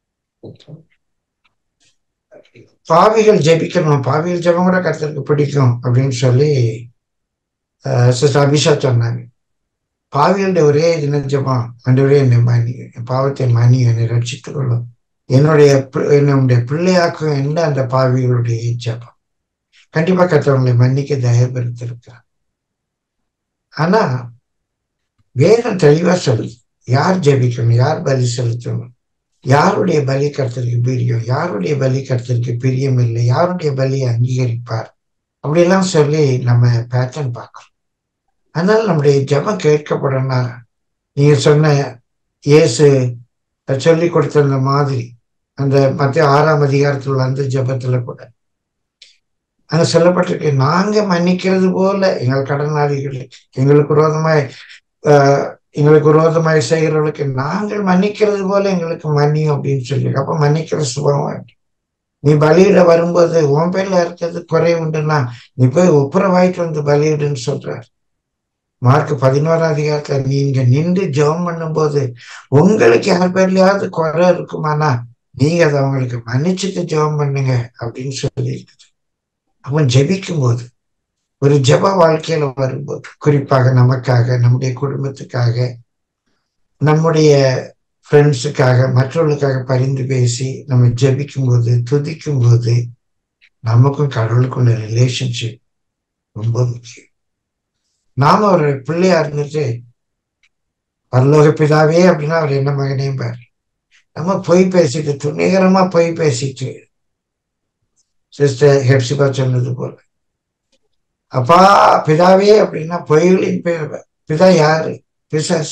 பாவிகள் ஜெபிக்கணும் பாவிகள் ஜெபம் கூட கர்த்தருக்கு பிடிக்கும் அப்படின்னு சொல்லி சிஸ்டர் அபிஷா சொன்னாங்க பாவிகளுடைய ஒரே தின ஜெபம் ஆண்டவரே என்னை மன்னி என் பாவத்தை மன்னி என்னை ரட்சித்துக் கொள்ளும் என்னுடைய பி- என்னுடைய பிள்ளையாக்கும் என்ன அந்த பாவிகளுடைய ஜெபம் கண்டிப்பா கர்த்தவங்களை மன்னிக்க தயப்படுத்திருக்கிறார் ஆனா வேதம் தெளிவா சொல்லு யார் ஜெபிக்கணும் யார் பலி செலுத்தணும் யாருடைய பலி கர்த்தருக்கு பிரியம் யாருடைய பலி கர்த்தருக்கு பிரியம் இல்லை யாருடைய பலியை அங்கீகரிப்பார் அப்படியெல்லாம் சொல்லி நம்ம பேட்டர்ன் பார்க்கிறோம் அதனால நம்முடைய ஜெபம் கேட்கப்படனா நீங்க சொன்ன இயேசு அது சொல்லி கொடுத்திருந்த மாதிரி அந்த மத்திய ஆறாம் அதிகாரத்தில் உள்ள அந்த ஜெபத்துல கூட அங்க சொல்லப்பட்டிருக்கு நாங்க மன்னிக்கிறது போல எங்கள் கடனாளிகளுக்கு எங்களுக்கு விரோதமாய் ஆஹ் எங்களுக்கு விரோதமாய் செய்கிறவர்களுக்கு நாங்கள் மன்னிக்கிறது போல எங்களுக்கு மன்னியும் அப்படின்னு சொல்லி அப்ப மன்னிக்கிற சுபாவம் இருக்கு. நீ பலியிட வரும்போது உன் பேர்ல இருக்கிறது குறை உண்டுன்னா நீ போய் ஒப்புரவாயிட்டு வந்து பலியிடுன்னு சொல்றார் மார்க் பதினோராம் அதிகாரத்துல நீங்க நின்று ஜெபம் பண்ணும்போது உங்களுக்கு யார் பேர்லயாவது குறை இருக்குமானா நீங்க அதை அவங்களுக்கு மன்னிச்சுட்டு ஜெபம் பண்ணுங்க அப்படின்னு சொல்லி அவன் ஜெபிக்கும் போது ஒரு ஜெப வாழ்க்கையில வரும்போது குறிப்பாக நமக்காக நம்முடைய குடும்பத்துக்காக நம்முடைய ஃப்ரெண்ட்ஸுக்காக மற்றவர்களுக்காக பரிந்து பேசி நம்ம ஜெபிக்கும் போது துதிக்கும் போது நமக்கும் கடவுளுக்குள்ள ரிலேஷன்ஷிப் ரொம்ப முக்கியம் நாம ஒரு பிள்ளையா இருந்துட்டு பரலோக பிதாவே அப்படின்னா அவர் என்ன மகனையும் பாரு நம்ம பொய் பேசிட்டு துணிகரமா பொய் பேசிட்டு சிஸ்டர் ஹெப்சிபா சொன்னது போல அப்பா பிதாவே அப்படின்னா பொய்களின் பேர் பிதா யாரு பிசாஸ்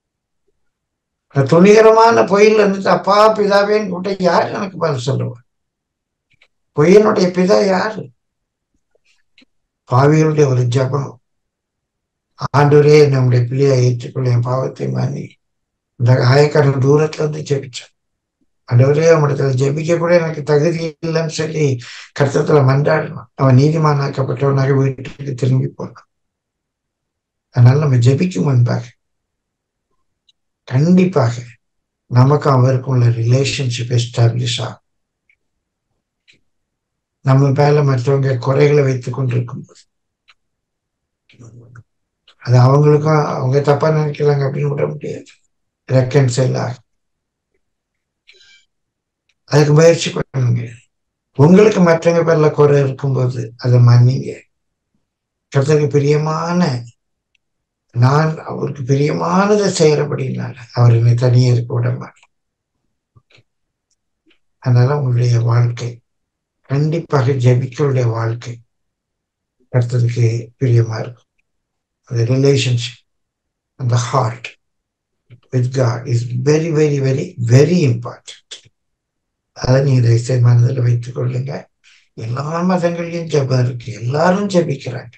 துணிகரமான பொய்யில் இருந்துட்டு அப்பா பிதாவேன்னு கூட்ட யாரு எனக்கு பதில் சொல்லுவா பொய்யனுடைய பிதா யாரு பாவிகளுடைய ஒரு ஜபம் ஆண்டவரே நம்முடைய பிள்ளையை ஏற்றுக்கொள்ள என் பாவத்தை மாறி இந்த ஆயக்காரன் தூரத்துல இருந்து ஜெபிச்சான் ஆண்டவரே அவனிடத்துல ஜெபிக்க கூட எனக்கு தகுதி இல்லைன்னு சொல்லி கர்த்தத்துல மன்றாடணும் அவன் நீதிமானாக்கப்பட்டவனாக வீட்டுக்கு திரும்பி போனான் அதனால நம்ம ஜெபிக்கும் முன்பாக கண்டிப்பாக நமக்கும் அவருக்கும் உள்ள ரிலேஷன்ஷிப் எஸ்டாப்ளிஷ் ஆகும் நம்ம மேல மற்றவங்க குறைகளை வைத்துக் கொண்டிருக்கும் போது அது அவங்களுக்கும் அவங்க தப்பா நினைக்கிறாங்க அப்படின்னு விட முடியாது ரெக்கன்சைல் ஆகும் அதுக்கு முயற்சி பண்ணுங்க உங்களுக்கு மற்றவங்க பேர்ல குறை இருக்கும்போது அதை மன்னிங்க கர்த்தருக்கு பிரியமான நான் அவருக்கு பிரியமானதை செய்யறபடினால அவர் என்னை தனியே இருக்க விட மாட்டேன் அதனால உங்களுடைய வாழ்க்கை கண்டிப்பாக ஜெபிக்களுடைய வாழ்க்கை கர்த்தருக்கு பிரியமா இருக்கும் அந்த ரிலேஷன்ஷிப் அந்த heart with God is very very very very important அதை நீங்க தயவுசெய்து மனதில் வைத்துக் கொள்ளுங்க எல்லா மதங்களையும் ஜெபம் இருக்கு எல்லாரும் ஜெபிக்கிறாங்க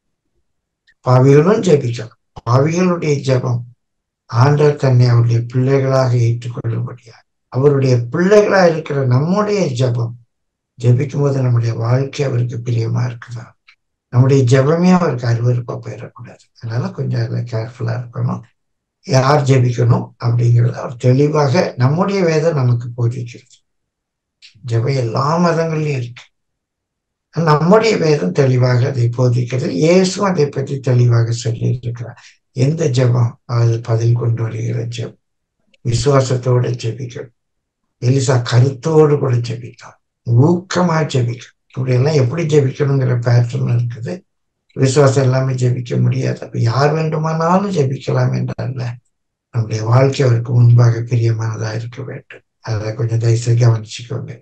பாவிகளும் ஜெபிக்கலாம் பாவிகளுடைய ஜெபம் ஆண்டவர் தன்னை அவருடைய பிள்ளைகளாக ஏற்றுக்கொள்ளும்படியா அவருடைய பிள்ளைகளா இருக்கிற நம்முடைய ஜெபம் ஜெபிக்கும் போது நம்முடைய வாழ்க்கை அவருக்கு பிரியமா இருக்குதா நம்முடைய ஜெபமே அவருக்கு அருவருப்பா போயிடக்கூடாது அதனால கொஞ்சம் அதில் கேர்ஃபுல்லா இருக்கணும் யார் ஜெபிக்கணும் அப்படிங்கிறது அவர் தெளிவாக நம்முடைய வேதம் நமக்கு போதிக்கிறது ஜெபம் எல்லா மதங்கள்லயும் இருக்கு நம்முடைய வேதம் தெளிவாக அதை போதிக்கிறது இயேசும் அதை பற்றி தெளிவாக சொல்லி இருக்கிறார் எந்த ஜெபம் அது பதில் கொண்டு வருகிற ஜெபம் விசுவாசத்தோட ஜெபிக்கணும் எலிசா கருத்தோடு கூட ஜெபிக்கலாம் ஊக்கமா ஜெபிக்கணும் இப்படி எல்லாம் எப்படி ஜெபிக்கணுங்கிற பேட்டர்ன் இருக்குது விசுவாசம் எல்லாமே ஜெபிக்க முடியாது அப்ப யார் வேண்டுமானாலும் ஜெபிக்கலாம் என்றல்ல நம்முடைய வாழ்க்கை அவருக்கு முன்பாக பிரியமானதா இருக்க வேண்டும் அதை கொஞ்சம் தயவுசெய்து கவனிச்சுக்கோங்க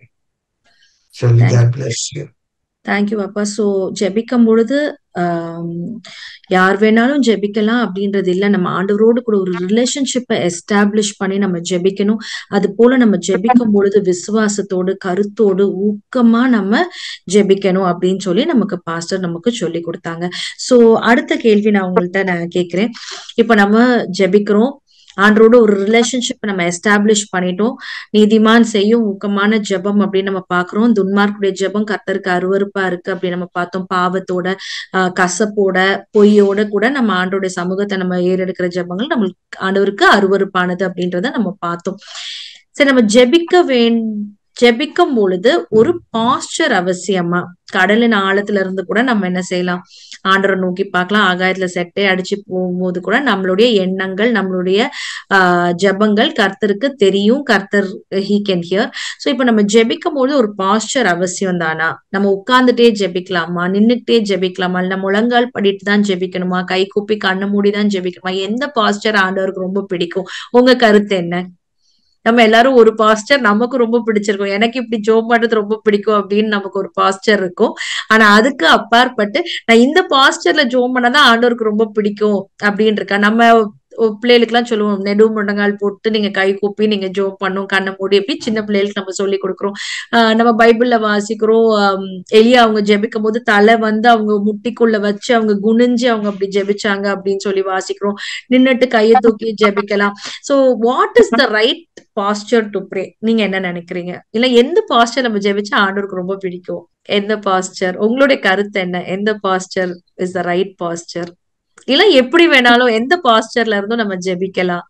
சொல்லி God bless you. தேங்க்யூ அப்பா ஸோ ஜெபிக்கும் பொழுது ஆம், யார் வேணாலும் ஜெபிக்கலாம் அப்படின்றது இல்ல நம்ம ஆண்டவரோடு கூட ஒரு ரிலேஷன்ஷிப்பை எஸ்டாப்ளிஷ் பண்ணி நம்ம ஜெபிக்கணும் அது போல நம்ம ஜெபிக்கும் பொழுது விசுவாசத்தோடு கருத்தோடு ஊக்கமா நம்ம ஜெபிக்கணும் அப்படின்னு சொல்லி நமக்கு பாஸ்டர் நமக்கு சொல்லி கொடுத்தாங்க சோ அடுத்த கேள்வி நான் உங்கள்ட்ட நான் கேட்கிறேன் இப்ப நம்ம ஜெபிக்கிறோம் ஆண்டரோட ஒரு ரிலேஷன்ஷிப் நம்ம எஸ்டாப்ளிஷ் பண்ணிட்டோம் நீதிமான் செய்யும் ஊக்கமான ஜெபம் அப்படின்னு நம்ம பாக்குறோம் துன்மார்க்குடைய ஜெபம் கர்த்தருக்கு அருவருப்பா இருக்கு அப்படின்னு நம்ம பார்த்தோம் பாவத்தோட ஆஹ் கசப்போட பொய்யோட கூட நம்ம ஆண்டோடைய சமூகத்தை நம்ம ஏறெடுக்கிற ஜெபங்கள் நம்மளுக்கு ஆண்டவருக்கு அருவருப்பானது அப்படின்றத நம்ம பார்த்தோம் சரி நம்ம ஜெபிக்க வேண் ஜெபிக்கும் பொழுது ஒரு பாஸ்டர் அவசியமா கடலின் ஆழத்துல இருந்து கூட நம்ம என்ன செய்யலாம் ஆண்டரை நோக்கி பார்க்கலாம் ஆகாயத்துல செட்டை அடிச்சு போகும்போது கூட நம்மளுடைய எண்ணங்கள் நம்மளுடைய ஆஹ் ஜெபங்கள் கர்த்தருக்கு தெரியும் கர்த்தர் ஹீ கேன் ஹியர் சோ இப்ப நம்ம ஜெபிக்கும் போது ஒரு பாஸ்டர் அவசியம் தானா நம்ம உட்கார்ந்துட்டே ஜெபிக்கலாமா நின்னுட்டே ஜெபிக்கலாமா இல்ல முழங்கால் படிட்டு தான் ஜெபிக்கணுமா கை கூப்பி கண்ணு மூடி தான் ஜெபிக்கணுமா எந்த பாஸ்டர் ஆண்டவருக்கு ரொம்ப பிடிக்கும் உங்க கருத்து என்ன நம்ம எல்லாரும் ஒரு பாஸ்டர் நமக்கு ரொம்ப பிடிச்சிருக்கும் எனக்கு இப்படி ஜோம் பண்றது ரொம்ப பிடிக்கும் அப்படின்னு நமக்கு ஒரு பாஸ்டர் இருக்கும் ஆனா அதுக்கு அப்பாற்பட்டு நான் இந்த பாஸ்டர்ல ஜோம் பண்ணதான் ஆண்டவருக்கு ரொம்ப பிடிக்கும் அப்படின்னு இருக்கா நம்ம பிள்ளைகளுக்கு எல்லாம் சொல்லுவோம் நெடு முழங்கால் போட்டு நீங்க கை கூப்பி நீங்க ஜோ பண்ணும் கண்ணை மூடி எப்படி சின்ன பிள்ளைகளுக்கு நம்ம சொல்லி கொடுக்குறோம் ஆஹ் நம்ம பைபிள்ல வாசிக்கிறோம் ஆம், எலியா அவங்க ஜெபிக்கும் போது தலை வந்து அவங்க முட்டிக்குள்ள வச்சு அவங்க குனிஞ்சு அவங்க அப்படி ஜெபிச்சாங்க அப்படின்னு சொல்லி வாசிக்கிறோம் நின்னுட்டு கையை தூக்கி ஜெபிக்கலாம் so what is the right posture to pray நீங்க என்ன நினைக்கிறீங்க இல்ல எந்த பாஸ்டர் நம்ம ஜெபிச்சா ஆண்டவருக்கு ரொம்ப பிடிக்கும் எந்த பாஸ்டர் உங்களுடைய கருத்து என்ன எந்த posture is the right posture இல்ல எப்படி வேணாலும் எந்த பாஸ்டர்ல இருந்தும் நம்ம ஜெபிக்கலாம்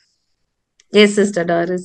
எஸ் சிஸ்டர் டாரிஸ்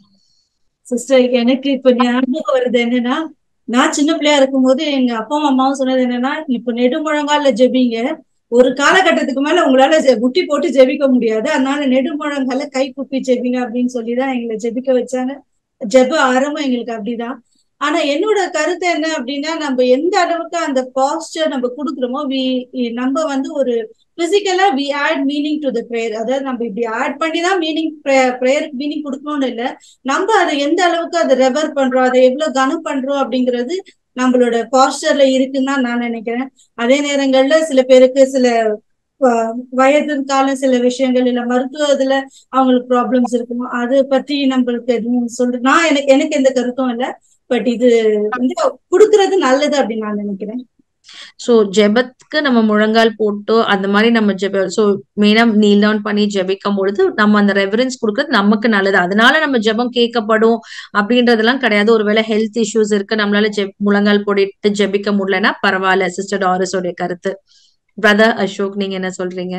சிஸ்டர் எனக்கு இப்ப ஞாபகம் வருது என்னன்னா நான் சின்ன பிள்ளையா இருக்கும்போது எங்க அப்பா அம்மாவும் சொன்னது என்னன்னா இப்ப நெடுமுழங்கால ஜெபிங்க ஒரு காலகட்டத்துக்கு மேல உங்களால ஜெ- முட்டி போட்டு ஜெபிக்க முடியாது அதனால நெடுமுழங்கால கை குப்பி ஜெபிங்க அப்படின்னு சொல்லிதான் எங்களை ஜெபிக்க வச்சாங்க ஜெப ஆரம்பம் எங்களுக்கு அப்படிதான் ஆனா என்னோட கருத்து என்ன அப்படின்னா நம்ம எந்த அளவுக்கு அந்த பாஸ்டர் நம்ம கொடுக்குறோமோ வி நம்ம வந்து ஒரு பிசிக்கலா we add meaning to the prayer அதாவது நம்ம இப்படி ஆட் பண்ணி தான் மீனிங் ப்ரேயருக்கு மீனிங் கொடுக்கணும்னு இல்லை நம்ம அதை எந்த அளவுக்கு அதை ரெவர் பண்றோம் அதை எவ்வளவு கனம் பண்றோம் அப்படிங்கிறது நம்மளோட பாஸ்டர்ல இருக்குன்னு தான் நான் நினைக்கிறேன் அதே நேரங்கள்ல சில பேருக்கு சில வ- வயது காலம் சில விஷயங்கள் இல்ல மருத்துவ இதுல அவங்களுக்கு ப்ராப்ளம்ஸ் இருக்கும் அதை பத்தி நம்மளுக்கு எதுவும் சொல்ற நான் எனக்கு எனக்கு எந்த கருத்தும் இல்லை பட் இது வந்து கொடுக்கறது நல்லது அப்படின்னு நான் நினைக்கிறேன் சோ ஜெபத்துக்கு நம்ம முழங்கால் போட்டு அந்த மாதிரி நம்ம ஜெப சோ மெயினா நீல் டவுன் பண்ணி ஜெபிக்கும் பொழுது நம்ம அந்த ரெஃபரன்ஸ் கொடுக்கறது நமக்கு நல்லது அதனால நம்ம ஜெபம் கேட்கப்படும் அப்படின்றதெல்லாம் கிடையாது ஒருவேளை ஹெல்த் இஷ்யூஸ் இருக்கு நம்மளால ஜெப் முழங்கால் போட்டுட்டு ஜெபிக்க முடியலன்னா பரவாயில்ல சிஸ்டர் டாரிஸோடைய கருத்து பிரதர் அசோக் நீங்க என்ன சொல்றீங்க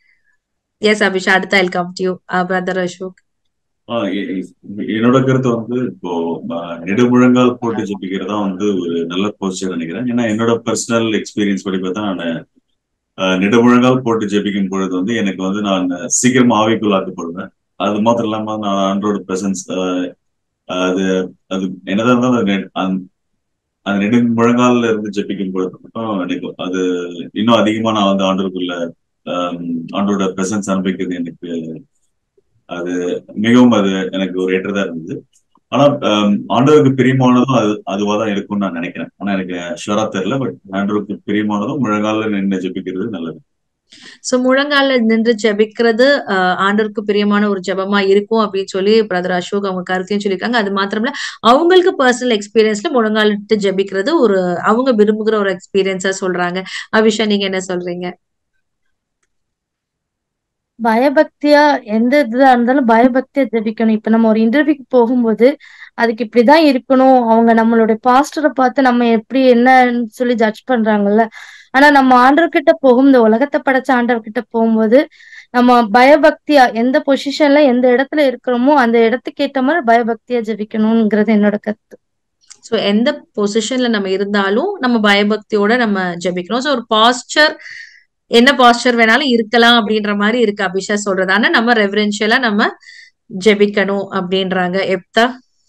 எஸ் அபிஷா அடுத்த I'll come to you brother Ashok ah எ- எ- என்னோட கருத்து வந்து இப்போ ஆஹ் நெடுமுழங்கால் போட்டு ஜெபிக்கிறதா வந்து ஒரு நல்ல போஸ்டர் நினைக்கிறேன் ஏன்னா என்னோட பர்சனல் எக்ஸ்பீரியன்ஸ் படி பார்த்தா நான் ஆஹ் நெடுமுழங்கால் போட்டு ஜெபிக்கும் பொழுது வந்து எனக்கு வந்து நான் சீக்கிரமா ஆவிக்குள்ளாக்கப்படுவேன் அது மாத்திரம் இல்லாம நான் ஆண்டோட பிரசன்ஸ் அது அது என்னதான் இருந்தாலும் அது நெ- அந்த- அந்த நெடு முழங்கால்ல இருந்து ஜெபிக்கும் பொழுது மட்டும் எனக்கு அது இன்னும் அதிகமா நான் வந்து ஆண்டோருக்குள்ள ஆஹ் ஆண்டோட பிரசன்ஸ் அனுபவிக்கிறது எனக்கு அது மிகவும் அது எனக்கு ஒரு ஏற்றதா இருந்தது ஆனா ஆம், ஆண்டவருக்கு பிரியமானதும் அது அதுவா தான் இருக்கும்னு நான் நினைக்கிறேன் ஆனா எனக்கு ஷுவரா தெரியல பட் ஆண்டவருக்கு பிரியமானதும் முழங்கால நின்று ஜெபிக்கிறது நல்லது சோ முழங்கால நின்று ஜெபிக்கிறது ஆஹ் ஆண்டவருக்கு பிரியமான ஒரு ஜெபமா இருக்கும் அப்படின்னு சொல்லி பிரதர் அசோக் அவங்க கருத்தையும் சொல்லியிருக்காங்க அது மாத்திரமல்ல அவங்களுக்கு பர்சனல் எக்ஸ்பீரியன்ஸ்ல முழங்காலிட்டு ஜெபிக்கிறது ஒரு அவங்க விரும்புகிற ஒரு எக்ஸ்பீரியன்ஸா சொல்றாங்க அபிஷா நீங்க என்ன சொல்றீங்க பயபக்தியா எந்த இதுவா இருந்தாலும் பயபக்தியா ஜெபிக்கணும் இப்ப நம்ம ஒரு இன்டர்வியூக்கு போகும்போது அதுக்கு இப்படிதான் இருக்கணும் அவங்க நம்மளுடைய பாஸ்டரை பார்த்து நம்ம எப்படி என்னன்னு சொல்லி ஜட்ஜ் பண்றாங்கல்ல ஆனா நம்ம ஆண்டவர்கிட்ட போகும் இந்த உலகத்தை படைச்ச ஆண்டவர்கிட்ட போகும்போது நம்ம பயபக்தியா எந்த பொசிஷன்ல எந்த இடத்துல இருக்கிறோமோ அந்த இடத்துக்கு ஏத்த மாதிரி பயபக்தியா ஜெபிக்கணும்ங்கிறது என்னோட கருத்து சோ எந்த பொசிஷன்ல நம்ம இருந்தாலும் நம்ம பயபக்தியோட நம்ம ஜெபிக்கணும் சோ ஒரு பாஸ்டர் என்ன பாஸ்டர் வேணாலும் இருக்கலாம் அப்படின்ற மாதிரி இருக்கு அபிஷா சொல்றது ஆனா நம்ம ரெவரன்ஷியலா நம்ம ஜெபிக்கணும் அப்படின்றாங்க எப்தா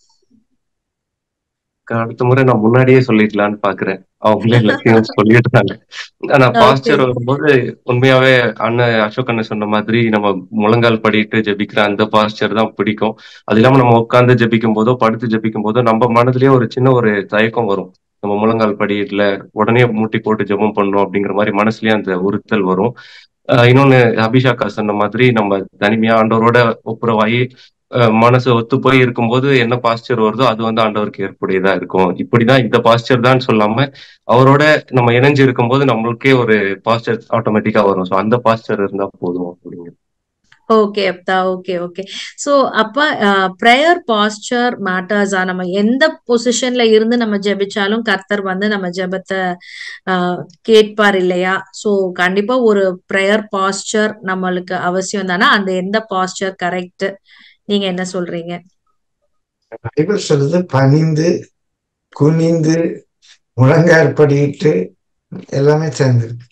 அடுத்த முறை நான் முன்னாடியே சொல்லிடலான்னு பாக்குறேன் அவங்களே எல்லாத்தையும் சொல்லிடுறாங்க ஆனா பாஸ்டர் வரும்போது உண்மையாவே அண்ணன் அசோக் அண்ணன் சொன்ன மாதிரி நம்ம முழங்கால் படிட்டு ஜெபிக்கிற அந்த பாஸ்டர் தான் பிடிக்கும் அது இல்லாம நம்ம உட்கார்ந்து ஜெபிக்கும் போதோ படுத்து ஜெபிக்கும் போதோ நம்ம மனதிலேயே ஒரு சின்ன ஒரு தயக்கம் வரும் நம்ம முழங்கால் படியில உடனே மூட்டி போட்டு ஜெபம் பண்ணணும் அப்படிங்கிற மாதிரி மனசுலயே அந்த உறுத்தல் வரும் ஆஹ் இன்னொன்னு அபிஷாக்கா சொன்ன மாதிரி நம்ம தனிமையா ஆண்டவரோட ஒப்புரவாகி அஹ் மனசு ஒத்து போய் இருக்கும்போது என்ன பாஸ்டர் வருதோ அது வந்து ஆண்டவருக்கு ஏற்புடையதா இருக்கும் இப்படிதான் இந்த பாஸ்டர் தான் சொல்லாம அவரோட நம்ம இணைஞ்சு இருக்கும்போது நம்மளுக்கே ஒரு பாஸ்டர் ஆட்டோமேட்டிக்கா வரும் ஸோ அந்த பாஸ்டர் இருந்தா போதும் அப்படிங்க okay Jeptha okay okay so அப்ப ப்ரேயர் பாஸ்டர் மேட்டர்ஸா நம்ம எந்த பொசிஷன்ல இருந்து நம்ம ஜெபிச்சாலும் கர்த்தர் வந்து நம்ம ஜெபத்தை ஆஹ் கேட்பார் இல்லையா சோ கண்டிப்பா ஒரு ப்ரேயர் பாஸ்டர் நம்மளுக்கு அவசியம் தானே அந்த எந்த பாஸ்டர் கரெக்ட் நீங்க என்ன சொல்றீங்க பைபிள் சொல்லுது பணிந்து குனிந்து முழங்காற்படியிட்டு எல்லாமே சேர்ந்துருக்கு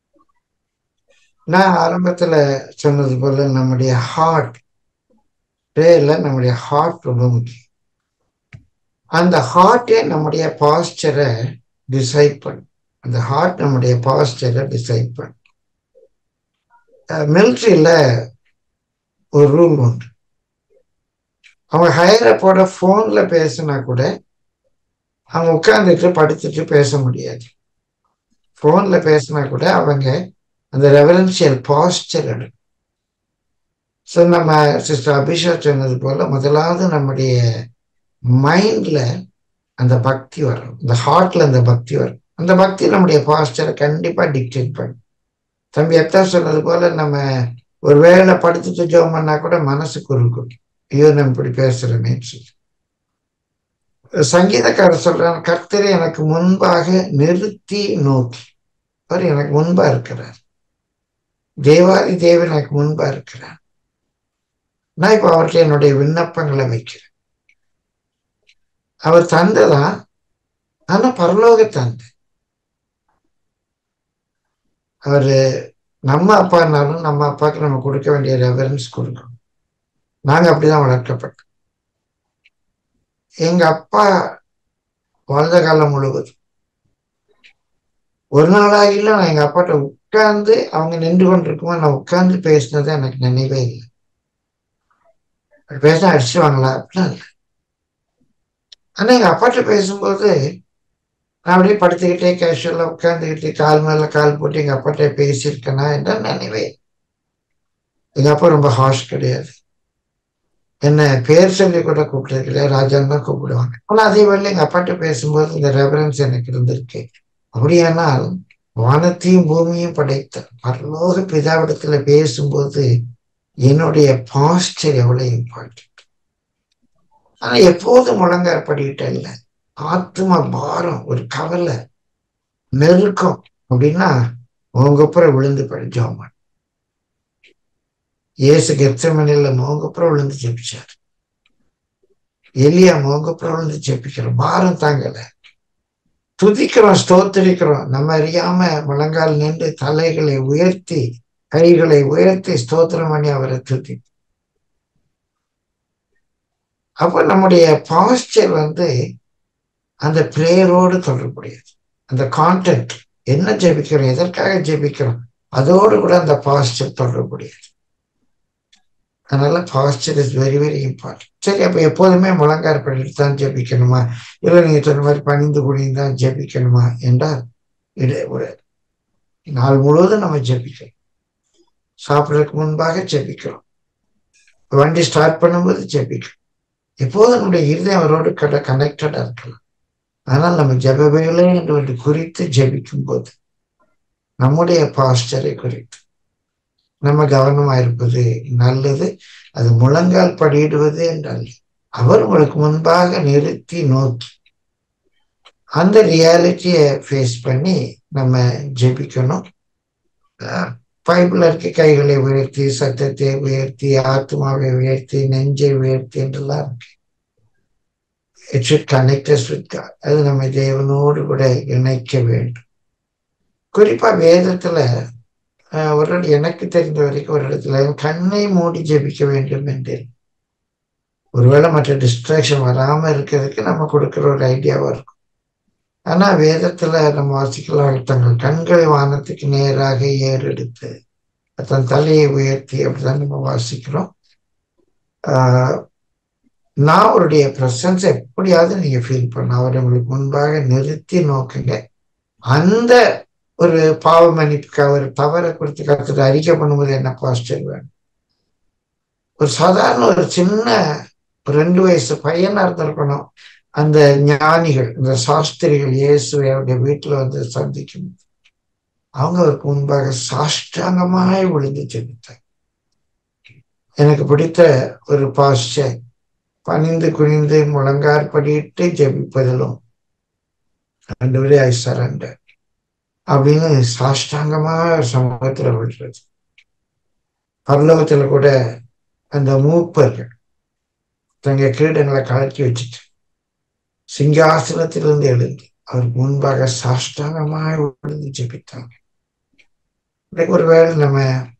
நான் ஆரம்பத்துல சொன்னது போல நம்முடைய ஹார்ட் ப்ரேயர்ல நம்முடைய ஹார்ட் ரொம்ப முக்கியம் அந்த ஹார்ட்டே நம்முடைய பாஸ்டரை டிசைட் பண்ணும் அந்த ஹார்ட் நம்முடைய பாஸ்டரை டிசைட் பண்ணும் மிலிட்ரியில ஒரு ரூல் உண்டு அவங்க ஹையரப்போட ஃபோன்ல பேசினா கூட அவங்க உட்கார்ந்துட்டு படுத்துட்டு பேச முடியாது ஃபோன்ல பேசினா கூட அவங்க அந்த ரெவரன்சியல் பாஸ்டர் எடுக்கும் ஸோ நம்ம சிஸ்டர் அபிஷா சொன்னது போல முதலாவது நம்முடைய மைண்ட்ல அந்த பக்தி வரும் இந்த ஹார்ட்ல அந்த பக்தி வரும் அந்த பக்தி நம்முடைய பாஸ்டரை கண்டிப்பா டிக்டேட் பண்ணும் தம்பி எத்தா சொன்னது போல நம்ம ஒரு வேளை படுத்துட்டு ஜோம் பண்ணா கூட மனசுக்கு இருக்கும் ஐயோ நம்ம இப்படி பேசுறேன்னு சொல்லி சங்கீதக்காரர் சொல்றான் கர்த்தரை எனக்கு முன்பாக நிறுத்தி நோக்கி அவர் எனக்கு முன்பா இருக்கிறார் தேவாதி தேவன் எனக்கு முன்பா இருக்கிறார் நான் இப்ப அவர்கிட்ட என்னுடைய விண்ணப்பங்களை வைக்கிறேன் அவர் தந்ததான் ஆனா பரலோக தந்தை அவரு நம்ம அப்பானாலும் நம்ம அப்பாவுக்கு நம்ம கொடுக்க வேண்டிய ரெஃபரன்ஸ் கொடுக்கணும் நாங்க அப்படிதான் வளர்க்கப்பட்டோம் எங்க அப்பா வாழ்ந்த காலம் முழுவதும் ஒரு நாளாகில நான் எங்க அப்பாட்ட உட்கார்ந்து அவங்க நின்று கொண்டிருக்கும்போது நான் உட்கார்ந்து பேசினது எனக்கு நினைவே இல்லை பேசினா அடிச்சுவாங்களா அப்படிலாம் இல்லை ஆனா எங்க அப்பாட்ட பேசும்போது நான் அப்படியே படுத்துக்கிட்டே கேஷுவலா உட்காந்துக்கிட்டு கால் மேல கால் போட்டு எங்க அப்பாட்ட பேசியிருக்கேனா என்ற நினைவே எங்க அப்பா ரொம்ப ஹாஷ் கிடையாது என்ன பேர் சொல்லி கூட கூப்பிட்டது கிடையாது ராஜான்னு தான் கூப்பிடுவாங்க ஆனா அதே வேலை எங்க அப்பாட்ட பேசும்போது இந்த ரெஃபரன்ஸ் எனக்கு இருந்திருக்கு அப்படியானால் வானத்தையும் பூமியும் படைத்த பரலோக பிதாவிடத்துல பேசும்போது என்னுடைய பாஸ்டர் எவ்வளவு இம்பார்ட்டன்ட் ஆனா எப்போதும் முழங்கார் படிக்கிட்ட இல்லை ஆத்ம பாரம் ஒரு கவலை நெருக்கம் அப்படின்னா மோங்கப்புறம் விழுந்து படிச்சோம் இயேசு கெச்சமனில மோங்கப்புறம் விழுந்து ஜெபிச்சார் எலியா மோங்கப்புறம் விழுந்து ஜெபிக்கிறோம் பாரம் தாங்கல துதிக்கிறோம் ஸ்தோத்தரிக்கிறோம் நம்ம அறியாம முழங்கால் நின்று தலைகளை உயர்த்தி கைகளை உயர்த்தி ஸ்தோத்திரம் பண்ணி அவரை துதி அப்ப நம்முடைய பாஸ்டர் வந்து அந்த பிரேயரோடு தொடர்புடையது அந்த கான்டென்ட் என்ன ஜெபிக்கிறோம் எதற்காக ஜெபிக்கிறோம் அதோடு கூட அந்த பாஸ்டர் தொடர்புடையது அதனால posture is very very important சரி அப்ப எப்போதுமே முழங்கார் பண்ணிட்டு தான் ஜெபிக்கணுமா இல்லை நீங்க சொன்ன மாதிரி பணிந்து குனிந்து தான் ஜெபிக்கணுமா என்றால் இட ஒரு நாள் முழுவதும் நம்ம ஜெபிக்கிறோம் சாப்பிட்றதுக்கு முன்பாக ஜெபிக்கிறோம் வண்டி ஸ்டார்ட் பண்ணும்போது ஜெபிக்கிறோம் எப்போதும் நம்முடைய இருதயம் அவரோடு கட கனெக்டடா இருக்கலாம் ஆனால் நம்ம ஜெபவேலை என்று ஒன்று குறித்து ஜெபிக்கும் போது நம்முடைய பாஸ்டரை குறித்து நம்ம கவனமா இருப்பது நல்லது அது முழங்கால் படியிடுவது என்றால் அவர் உங்களுக்கு முன்பாக நிறுத்தி நோக்கி அந்த ரியாலிட்டியை ஃபேஸ் பண்ணி நம்ம ஜெபிக்கணும் பைபிள் இருக்க கைகளை உயர்த்தி சத்தத்தை உயர்த்தி ஆத்மாவை உயர்த்தி நெஞ்சை உயர்த்தி என்றெல்லாம் இருக்கு it should connect us with God அது நம்ம தேவனோடு கூட இணைக்க வேண்டும் குறிப்பா வேதத்துல ஒரு எனக்கு தெரிந்த வரைக்கும் ஒரு இடத்துல கண்ணை மூடி ஜெபிக்க வேண்டும் என்று ஒருவேளை மற்ற டிஸ்ட்ராக்ஷன் வராம இருக்கிறதுக்கு நம்ம கொடுக்குற ஒரு ஐடியாவா இருக்கும் ஆனா வேதத்துல நம்ம வாசிக்கலாம் தங்கள் கண்களை வானத்துக்கு நேராக ஏறெடுத்து தன் தலையை உயர்த்தி அப்படிதான் நம்ம வாசிக்கிறோம் ஆஹ் நான் அவருடைய பிரசன்ஸ் எப்படியாவது நீங்க ஃபீல் பண்ண அவர் உங்களுக்கு முன்பாக நிறுத்தி நோக்குங்க அந்த ஒரு பாவ மன்னிப்புக்கு அவர் தவறை குறித்து கருத்து அறிக்கை பண்ணும்போது என்ன பாசிட்டிவ் வேணும் ஒரு சாதாரண ஒரு சின்ன ஒரு ரெண்டு வயசு பையனா இருந்திருக்கணும் அந்த ஞானிகள் இந்த சாஸ்திரிகள் இயேசுவை அவருடைய வீட்டுல வந்து சந்திக்கும் அவங்க அவருக்கு முன்பாக சாஷ்டாங்கமாய் விழுந்து ஜெபித்தாங்க எனக்கு பிடித்த ஒரு பாஸ்டர் பணிந்து குனிந்து முழங்கார் படிட்டு ஜெபிப்பதிலும் ஆண்டவரே ஐ சரண்டர் அப்படின்னு சாஷ்டாங்கமா சமூகத்துல விடுறது பரலோகத்துல கூட அந்த மூப்பர்கள் தங்க கிரீடங்களை கலக்கி வச்சுட்டு சிங்காசனத்திலிருந்து எழுந்து அவருக்கு முன்பாக சாஷ்டாங்கமாய் விழுந்து ஜெபித்தாங்க ஒருவேளை நம்ம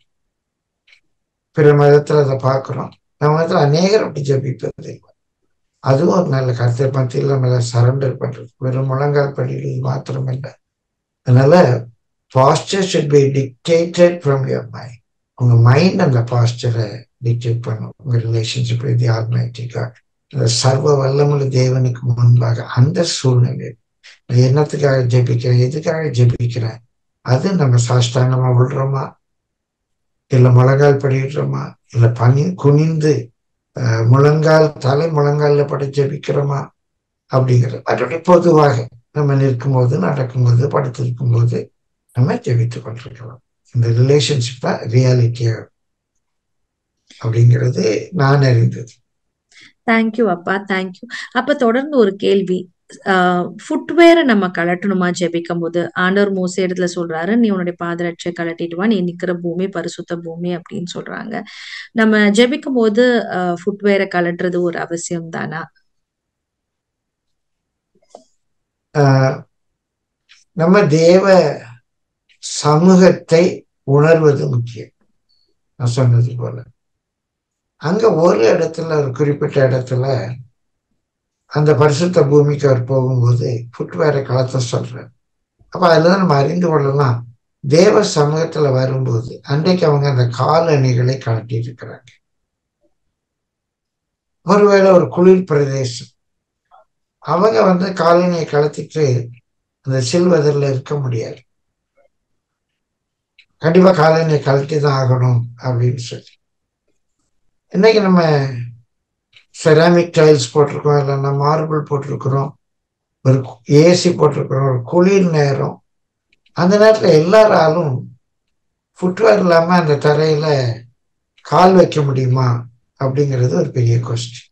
பிற மதத்துல அதை பார்க்கிறோம் நம்ம மதத்துல அநேகர் அப்படி ஜெபிப்பது அதுவும் ஒரு நல்ல கருத்து மத்தியில் நம்மள சரண்டர் பண்றது வெறும் முழங்கால் படிக்கிறது மாத்திரம் இல்லை அதனால posture should be dictated from your mind உங்க மைண்ட் அந்த பாஸ்டரை டிக்டேட் பண்ணும் உங்க ரிலேஷன்ஷிப் வித் ஆல்மைட்டி காட் இந்த சர்வ வல்லமுள்ள தேவனுக்கு முன்பாக அந்த சூழ்நிலை என்னத்துக்காக ஜெபிக்கிறேன் எதுக்காக ஜெபிக்கிறேன் அது நம்ம சாஷ்டாங்கமா விடுறோமா இல்ல முழங்கால் படிடுறோமா இல்ல பணி குனிந்து அஹ், முழங்கால் தலை முழங்கால்ல பட ஜெபிக்கிறோமா அப்படிங்கிறது மற்றபடி பொதுவாக நம்ம நிற்கும்போது நடக்கும்போது படுத்திருக்கும் போது நம்ம ஜெபித்துக் கொண்டிருக்கலாம் இந்த ரிலேஷன்ஷிப் தான் ரியாலிட்டியா அப்படிங்கிறது நான் அறிந்தது தேங்க்யூ அப்பா தேங்க்யூ அப்ப தொடர்ந்து ஒரு கேள்வி ஃபுட்வேரை நம்ம கலட்டணுமா ஜெபிக்கும் போது ஆண்டவர் மோச இடத்துல சொல்றாரு நீ உன்னுடைய பாதரட்சை கலட்டிட்டு வா நீ நிக்கிற பூமி பரிசுத்த பூமி அப்படின்னு சொல்றாங்க நம்ம ஜெபிக்கும் போது ஃபுட்வேரை கலட்டுறது ஒரு அவசியம் தானா ஆஹ் நம்ம தேவ சமூகத்தை உணர்வது முக்கியம் நான் சொன்னது போல அங்க ஒரு இடத்துல ஒரு குறிப்பிட்ட இடத்துல அந்த பரிசுத்த பூமிக்கு அவர் போகும்போது ஃபுட்வேரை கலத்த சொல்றார் அப்ப அதுல நம்ம அறிந்து கொள்ளலாம் தேவ சமூகத்துல வரும்போது அன்றைக்கு அவங்க அந்த காலணிகளை கலட்டி இருக்கிறாங்க ஒருவேளை ஒரு குளிர் பிரதேசம் அவங்க வந்து காலனியை கலத்திட்டு அந்த சில்வதர்ல இருக்க முடியாது கண்டிப்பா காலனியை கழட்டி தான் ஆகணும் அப்படின்னு சொல்லி இன்னைக்கு நம்ம செராமிக் டைல்ஸ் போட்டிருக்கோம் இல்லைன்னா மார்பிள் போட்டிருக்கிறோம் ஒரு ஏசி போட்டிருக்கிறோம் ஒரு குளிர் நேரம் அந்த நேரத்துல எல்லாராலும் ஃபுட்வேர் இல்லாம அந்த தரையில கால் வைக்க முடியுமா அப்படிங்கிறது ஒரு பெரிய கொஸ்டின்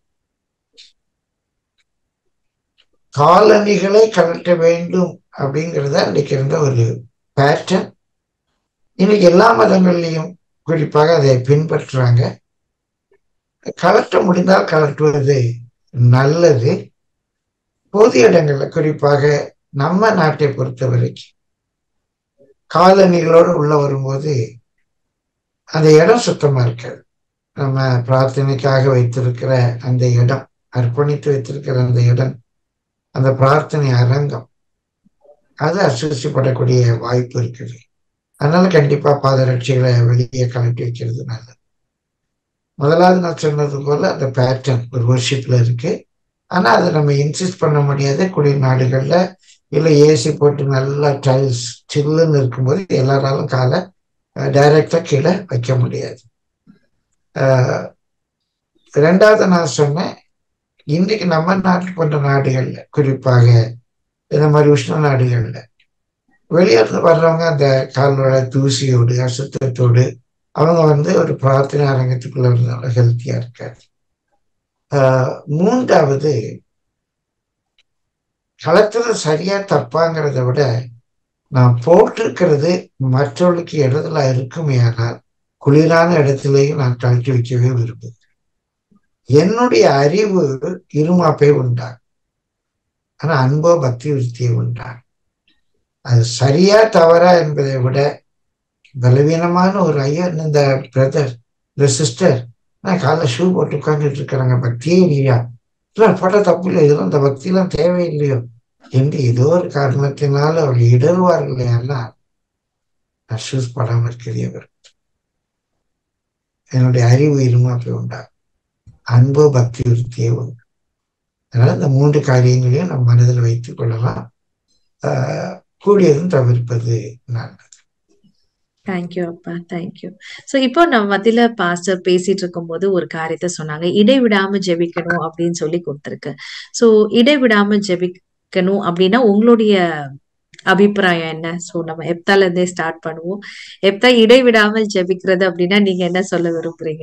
காலணிகளை கலட்ட வேண்டும் அப்படிங்கிறத அன்றைக்கு இருந்த ஒரு பேட்டர்ன் இன்னைக்கு எல்லா மதங்கள்லையும் குறிப்பாக அதை பின்பற்றுறாங்க கலட்ட முடிந்தால் கலட்டுவது நல்லது பொது இடங்கள்ல குறிப்பாக நம்ம நாட்டை பொறுத்த வரைக்கும் காலணிகளோடு உள்ள வரும்போது அந்த இடம் சுத்தமா இருக்காது நம்ம பிரார்த்தனைக்காக வைத்திருக்கிற அந்த இடம் அர்ப்பணித்து வைத்திருக்கிற அந்த இடம் அந்த பிரார்த்தனை அரங்கம் அது அசுசிப்படக்கூடிய வாய்ப்பு இருக்குது அதனால கண்டிப்பா பாதரட்சிகளை வெளியே கலட்டி வைக்கிறது நல்லது முதலாவது நான் சொன்னது போல அந்த பேட்டர்ன் ஒரு வர்ஷிப்ல இருக்கு ஆனா அதை நம்ம இன்சிஸ்ட் பண்ண முடியாது குளிர் நாடுகள்ல இல்ல ஏசி போட்டு நல்லா டைல்ஸ் சில்லுன்னு இருக்கும்போது எல்லாராலும் காலை டைரக்டா கீழே வைக்க முடியாது ஆஹ் ரெண்டாவது நான் சொன்னேன் இன்னைக்கு நம்ம நாட்டு போன்ற நாடுகள்ல குறிப்பாக இந்த மாதிரி உஷ்ண நாடுகள்ல வெளியிருந்து வர்றவங்க அந்த காலோட தூசியோடு அசுத்தத்தோடு அவங்க வந்து ஒரு பிரார்த்தனை அரங்கத்துக்குள்ள இருந்தால ஹெல்த்தியா இருக்காது ஆஹ் மூன்றாவது களத்துல சரியா தப்பாங்கிறத விட நான் போட்டிருக்கிறது மற்றவர்களுக்கு இடத்துல இருக்குமே ஆனால் குளிரான இடத்திலேயும் நான் கழட்டி வைக்கவே விரும்புகிறேன் என்னுடைய அறிவு இருமாப்பை உண்டாகும் ஆனா அன்போ பக்தி விருத்தியை உண்டாகும் அது சரியா தவறா என்பதை விட பலவீனமான ஒரு ஐயா இந்த பிரதர் இந்த சிஸ்டர் நான் காலைல ஷூ போட்டு உட்காந்துட்டு இருக்கிறாங்க பக்தியே இல்லையா இல்லை போட்ட தப்பு இல்லை இதெல்லாம் இந்த பக்தியெல்லாம் தேவையில்லையோ என்று ஏதோ ஒரு காரணத்தினால அவர் இடருவார்கள் இல்லையா நான் ஷூஸ் போடாம இருக்கிறதே அவர் என்னுடைய அறிவு இருமாப்பை உண்டாகும் அன்போ பக்தி விருத்தியே உண்டு அதனால இந்த மூன்று காரியங்களையும் நம் மனதில் வைத்துக் கொள்ளலாம் ஆஹ் கூடியதும் தவிர்ப்பது நல்லது தேங்க்யூ அப்பா தேங்க்யூ சோ இப்போ நம்ம மத்தியில பாஸ்டர் பேசிட்டு இருக்கும்போது ஒரு காரியத்தை சொன்னாங்க இடைவிடாம ஜெபிக்கணும் அப்படின்னு சொல்லி கொடுத்துருக்கு சோ இடைவிடாம ஜெபிக்கணும் அப்படின்னா உங்களுடைய அபிப்பிராயம் என்ன சோ நம்ம எப்தால இருந்தே ஸ்டார்ட் பண்ணுவோம் எப்தா இடைவிடாமல் ஜெபிக்கிறது அப்படின்னா நீங்க என்ன சொல்ல விரும்புறீங்க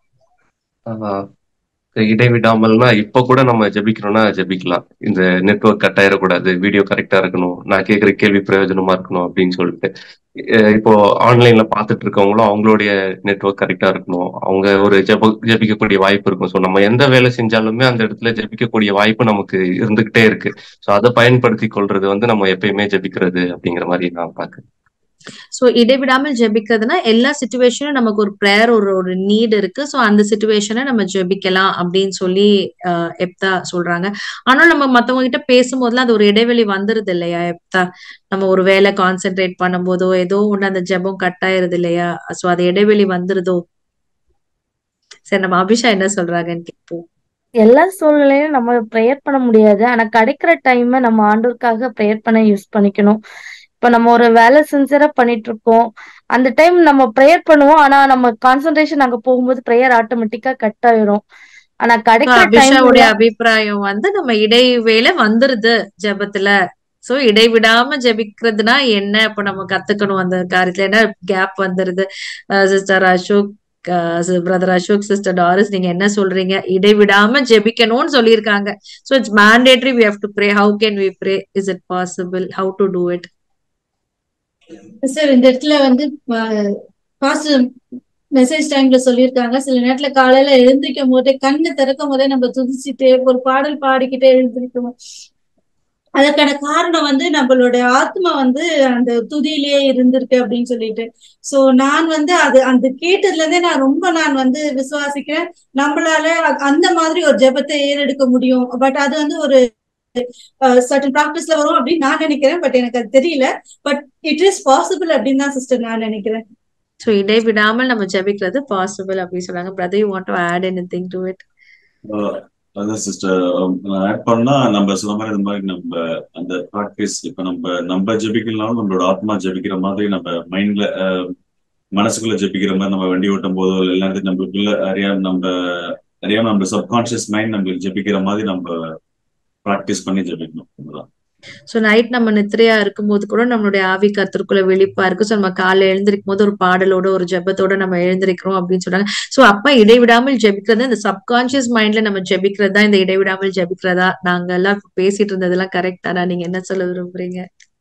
ஆஹ் இடைவிடாமல்னா இப்ப கூட நம்ம ஜெபிக்கிறோம்னா ஜெபிக்கலாம் இந்த நெட்வொர்க் கட் ஆயிடக்கூடாது வீடியோ கரெக்டா இருக்கணும் நான் கேட்கிற கேள்வி பிரயோஜனமா இருக்கணும் அப்படின்னு சொல்லிட்டு அஹ் இப்போ ஆன்லைன்ல பாத்துட்டு இருக்கவங்களும் அவங்களுடைய நெட்வொர்க் கரெக்டா இருக்கணும் அவங்க ஒரு ஜெப ஜெபிக்கக்கூடிய வாய்ப்பு இருக்கும் ஸோ நம்ம எந்த வேலை செஞ்சாலுமே அந்த இடத்துல ஜெபிக்கக்கூடிய வாய்ப்பு நமக்கு இருந்துகிட்டே இருக்கு ஸோ அதை பயன்படுத்தி கொள்றது வந்து நம்ம எப்பயுமே ஜெபிக்கிறது அப்படிங்கிற மாதிரி நான் பாக்குறேன் சோ இடைவிடாமல் ஜெபிக்கிறதுனா எல்லா சுச்சுவேஷனும் நமக்கு ஒரு ப்ரேயர் ஒரு ஒரு நீட் இருக்கு சோ அந்த சுச்சுவேஷனை நம்ம ஜெபிக்கலாம் அப்படின்னு சொல்லி ஆஹ் எப்தா சொல்றாங்க ஆனா நம்ம மத்தவங்க கிட்ட பேசும்போதுலாம் அது ஒரு இடைவெளி வந்துருது இல்லையா எப்தா நம்ம ஒரு வேலை கான்சென்ட்ரேட் பண்ணும்போதோ ஏதோ ஒண்ணு அந்த ஜெபம் கட் ஆயிருது இல்லையா சோ அது இடைவெளி வந்துருதோ சரி நம்ம அபிஷா என்ன சொல்றாங்கன்னு கேட்போம் எல்லா சூழ்நிலையும் நம்ம ப்ரேயர் பண்ண முடியாது ஆனா கிடைக்கிற டைமை நம்ம ஆண்டோருக்காக ப்ரேயர் பண்ண யூஸ் பண்ணிக்கணும் இப்ப நம்ம ஒரு வேலை சின்சியரா பண்ணிட்டு இருக்கோம் அந்த டைம் நம்ம ப்ரேயர் பண்ணுவோம் ஆனா நம்ம கான்சென்ட்ரேஷன் அங்க போகும்போது ப்ரேயர் ஆட்டோமேட்டிக்கா கட் ஆயிரும் ஆனா So, கிடைக்கிற அபிஷாவுடைய டைம்ல அபிப்பிராயம் வந்து நம்ம இடைவேளை வந்துருது ஜெபத்துல சோ இடைவிடாம ஜெபிக்கிறதுனா என்ன இப்ப நம்ம கத்துக்கணும் அந்த காரியத்துல என்ன கேப் வந்துருது sister Ashok brother Ashok sister Doris நீங்க என்ன சொல்றீங்க இடைவிடாம ஜெபிக்கணும்னு சொல்லியிருக்காங்க so it's mandatory we have to pray how can we pray is it possible how to do it sir இந்த இடத்துல வந்து பாஸ்டர் மெசேஜ் டைம்ல சொல்லியிருக்காங்க சில நேரத்துல காலையில எழுந்திரிக்கும் போதே கண்ணு திறக்கும் போதே நம்ம துதிச்சுட்டு ஒரு பாடல் பாடிக்கிட்டே எழுந்திருக்கோம் அதற்கான காரணம் வந்து நம்மளோட ஆத்மா வந்து அந்த துதியிலேயே இருந்திருக்கு அப்படின்னு சொல்லிட்டு சோ நான் வந்து அது அந்த கேட்டதுல இருந்தே நான் ரொம்ப நான் வந்து விசுவாசிக்கிறேன் நம்மளால அ- அந்த மாதிரி ஒரு ஜெபத்தை ஏறெடுக்க முடியும் பட் அது வந்து ஒரு சர்டன் ப்ராக்டிஸ்ல வரும் அப்படின்னு நான் நினைக்கிறேன் பட் எனக்கு அது தெரியல பட் இட் இஸ் பாசிபிள் அப்படின்னு தான் சிஸ்டர் நான் நினைக்கிறேன் சோ இடைவிடாமல் நம்ம ஜெபிக்கிறது பாசிபிள் அப்படின்னு சொல்றாங்க brother you want to add anything to it ah அதான் சிஸ்டர் ஆட் பண்ணா நம்ம சொன்ன மாதிரி இந்த மாதிரி நம்ம அந்த ப்ராக்டிஸ் இப்ப நம்ம நம்ம ஜெபிக்கலனாலும் நம்மளோட ஆத்மா ஜெபிக்கிற மாதிரி நம்ம மைண்ட்ல மனசுக்குள்ள ஜெபிக்கிற மாதிரி நம்ம வண்டி ஓட்டும் போதோ இல்லை எல்லாத்தையும் நம்மளுக்குள்ள அறியாம நம்ம அறியாம நம்ம சப்கான்சியஸ் மைண்ட் நம்மளுக்கு ஜெபிக்கிற மாதிரி நம்ம ப்ராக்டிஸ் பண்ணி ஜெபிக்கணும் அவ்வளவுதான். சோ நைட் நம்ம நித்திரையா இருக்கும்போது கூட நம்மளுடைய ஆவி கத்திற்குள்ள விழிப்பா இருக்கு சோ நம்ம காலைல எழுந்திருக்கும் போது ஒரு பாடலோட ஒரு ஜெபத்தோட நம்ம எழுந்திருக்கிறோம் அப்படின்னு சொல்றாங்க சோ அப்ப இடைவிடாமல் ஜெபிக்கிறது இந்த சப்கான்சியஸ் மைண்ட்ல நம்ம ஜெபிக்கிறது தான் இந்த இடைவிடாமல் ஜெபிக்கிறதா நாங்க எல்லாம் பேசிட்டு இருந்ததெல்லாம் கரெக்ட் தானா நீங்க என்ன சொல்ல விரும்புறீங்க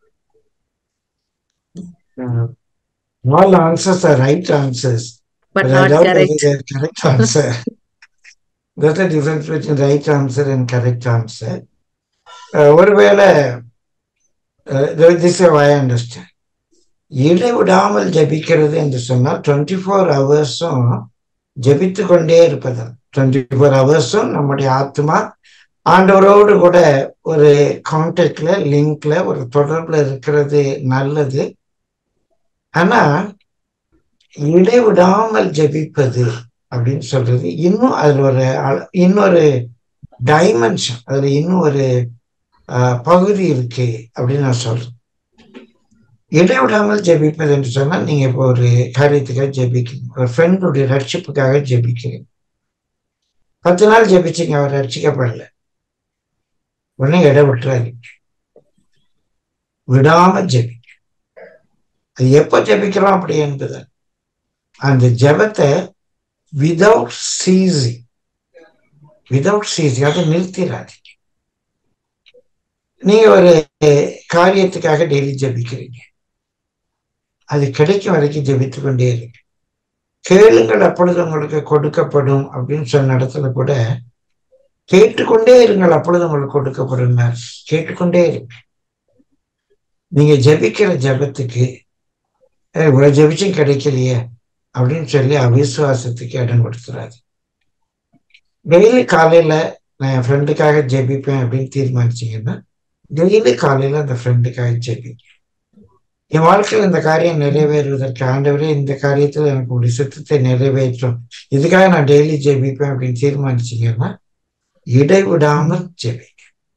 Uh, all answers are right answers, but but I not doubt whether correct they're correct answer. There's a difference between right answer and correct answer. Uh, ஒருவேளை uh, this is how I understand. இடைவிடாமல் ஜெபிக்கிறது என்று சொன்னால் twenty four ஹவர்ஸும் ஜெபித்து கொண்டே இருப்பது twenty four ஹவர்ஸும் நம்முடைய ஆத்மா ஆண்டவரோடு கூட ஒரு கான்டாக்ட்ல லிங்க்ல ஒரு தொடர்புல இருக்கிறது நல்லது ஆனா இடைவிடாமல் ஜெபிப்பது அப்படின்னு சொல்றது இன்னும் அதுல ஒரு அள- இன்னொரு டைமென்ஷன் அதுல இன்னும் ஒரு ஆஹ், பகுதி இருக்கு அப்படின்னு நான் சொல்றேன் இடைவிடாமல் ஜெபிப்பது என்று சொன்னால் நீங்க இப்போ ஒரு காரியத்துக்காக ஜெபிக்கிறீங்க ஒரு ஃப்ரெண்டுடைய ரட்சிப்புக்காக ஜெபிக்கிறீங்க பத்து நாள் ஜெபிச்சீங்க அவர் ரட்சிக்கப்படல உடனே இடம் விட்டுறாதீங்க விடாம ஜெபி அது எப்போ ஜெபிக்கிறோம் அப்படி என்பது அந்த ஜெபத்தை விதவுட் சீசிங் விதவுட் சீசிங் அதை நிறுத்திடாதீங்க நீங்க ஒரு காரியத்துக்காக டெய்லி ஜெபிக்கிறீங்க அது கிடைக்கும் வரைக்கும் ஜெபித்து கொண்டே இருங்க கேளுங்கள் அப்பொழுது உங்களுக்கு கொடுக்கப்படும் அப்படின்னு சொன்ன இடத்துல கூட கேட்டுக்கொண்டே இருங்கள் அப்பொழுது உங்களுக்கு கொடுக்கப்படும் கேட்டுக்கொண்டே இருங்க நீங்க ஜெபிக்கிற ஜெபத்துக்கு "ஏய், இவ்வளவு ஜெபிச்சும் கிடைக்கலையே அப்படின்னு சொல்லி அவிசுவாசத்துக்கு இடம் கொடுத்துறாரு டெய்லி காலையில நான் என் ஃப்ரெண்டுக்காக ஜெபிப்பேன் அப்படின்னு தீர்மானிச்சீங்கன்னா டெய்லி காலையில அந்த ஃப்ரெண்டுக்காக ஜெபிங்க என் வாழ்க்கையில் இந்த காரியம் நிறைவேறுவதற்கு ஆண்டவரே இந்த காரியத்தில் எனக்கு ஒரு சித்தத்தை நிறைவேற்றும் இதுக்காக நான் டெய்லி ஜெபிப்பேன் அப்படின்னு தீர்மானிச்சீங்கன்னா இடைவிடாமல் ஜெபிங்க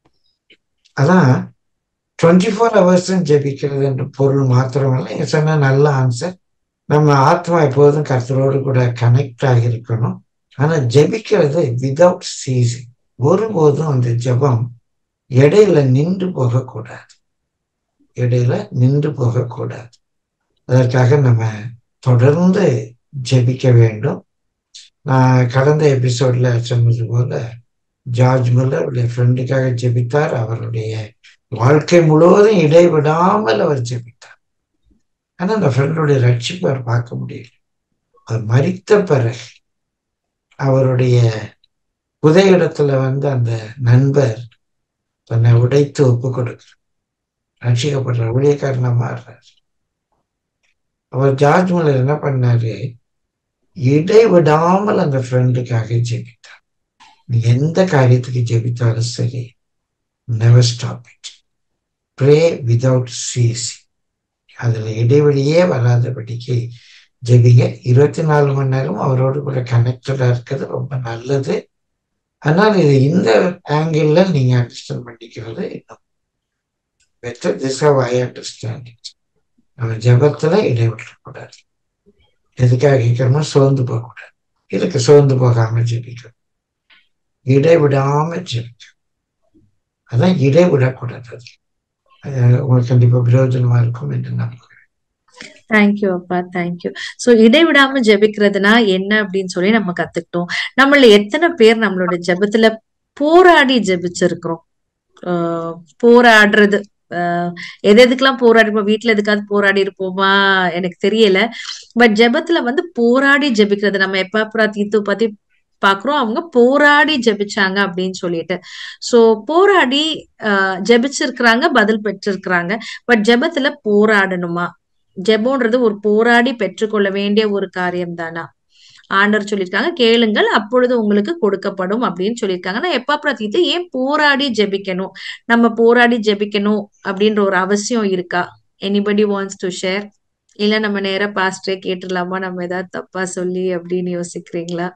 அதான் டுவெண்ட்டி ஃபோர் ஹவர்ஸும் ஜெபிக்கிறது என்ற பொருள் மாத்திரமல்ல நீங்க சொன்ன நல்ல ஆன்சர் நம்ம ஆத்மா எப்போதும் கர்த்தரோடு கூட கனெக்ட் ஆகி இருக்கணும் ஆனா ஜெபிக்கிறது விதவுட் சீசிங் ஒருபோதும் அந்த ஜெபம் இடையில நின்று போகக்கூடாது இடையில நின்று போகக்கூடாது அதற்காக நம்ம தொடர்ந்து ஜெபிக்க வேண்டும் நான் கடந்த எபிசோட்ல சொன்னது போல ஜார்ஜ் முல்லர் அவருடைய ஃப்ரெண்டுக்காக ஜெபித்தார் அவருடைய வாழ்க்கை முழுவதும் இடைவிடாமல் அவர் ஜெபித்தார் ஆனா அந்த ஃப்ரெண்டுடைய ரட்சிப்பை அவர் பார்க்க முடியல அவர் மறித்த பிறகு அவருடைய புதையிடத்துல வந்து அந்த நண்பர் தன்னை உடைத்து ஒப்பு கொடுக்கிறார் ரட்சிக்கப்படுற ஊழியக்காரனா மாறுறார் அவர் ஜார்ஜ் முல்லர் என்ன பண்ணாரு இடைவிடாமல் அந்த ஃப்ரெண்டுக்காக ஜெபித்தார் நீ எந்த காரியத்துக்கு ஜெபித்தாலும் சரி never stop it pray without சீசி அதுல இடைவெளியே வராதபடிக்கு ஜெபிங்க இருபத்தி நாலு மணி நேரம் அவரோடு கூட கனெக்டடா இருக்கிறது ரொம்ப நல்லது ஆனால் இது இந்த ஆங்கிள் நீங்க அண்டர்ஸ்டாண்ட் பண்ணிக்கிறது இன்னும் better this how I understand it நம்ம ஜெபத்துல இடைவிடக்கூடாது எதுக்காக கேட்கிறோமோ சோர்ந்து போகக்கூடாது இதுக்கு சோர்ந்து போகாம ஜெபிக்கணும் இடைவிடாம ஜெபிக்கணும் அதான் இடைவிடக்கூடாது அது அது உங்களுக்கு கண்டிப்பா பிரயோஜனமா இருக்கும் என்று நம்புகிறேன் தேங்க்யூ அப்பா தேங்க்யூ சோ இடைவிடாம ஜெபிக்கிறதுனா என்ன அப்படின்னு சொல்லி நம்ம கத்துக்கிட்டோம் நம்மள எத்தனை பேர் நம்மளோட ஜெபத்துல போராடி ஜெபிச்சிருக்கிறோம் ஆஹ் போராடுறது ஆஹ் எது எதுக்கெல்லாம் போராடி இருப்போம் வீட்டுல எதுக்காவது போராடி இருப்போமா எனக்கு தெரியல பட் ஜெபத்துல வந்து போராடி ஜெபிக்கிறது நம்ம எப்ப தீத்து பத்தி பாக்குறோம் அவங்க போராடி ஜெபிச்சாங்க அப்படின்னு சொல்லிட்டு சோ போராடி ஆஹ் ஜெபிச்சிருக்கிறாங்க பதில் பெற்றிருக்கிறாங்க பட் ஜெபத்துல போராடணுமா ஜெபம்ன்றது ஒரு போராடி பெற்றுக்கொள்ள வேண்டிய ஒரு காரியம் தானா ஆண்டவர் சொல்லியிருக்காங்க கேளுங்கள் அப்பொழுது உங்களுக்கு கொடுக்கப்படும் அப்படின்னு சொல்லியிருக்காங்க நான் எப்ப பிரதீத்து ஏன் போராடி ஜெபிக்கணும் நம்ம போராடி ஜெபிக்கணும் அப்படின்ற ஒரு அவசியம் இருக்கா எனிபடி வாண்ட்ஸ் டு ஷேர் இல்ல நம்ம நேரா பாஸ்டரே கேட்டுடலாமா நம்ம ஏதாவது தப்பா சொல்லி அப்படின்னு யோசிக்கிறீங்களா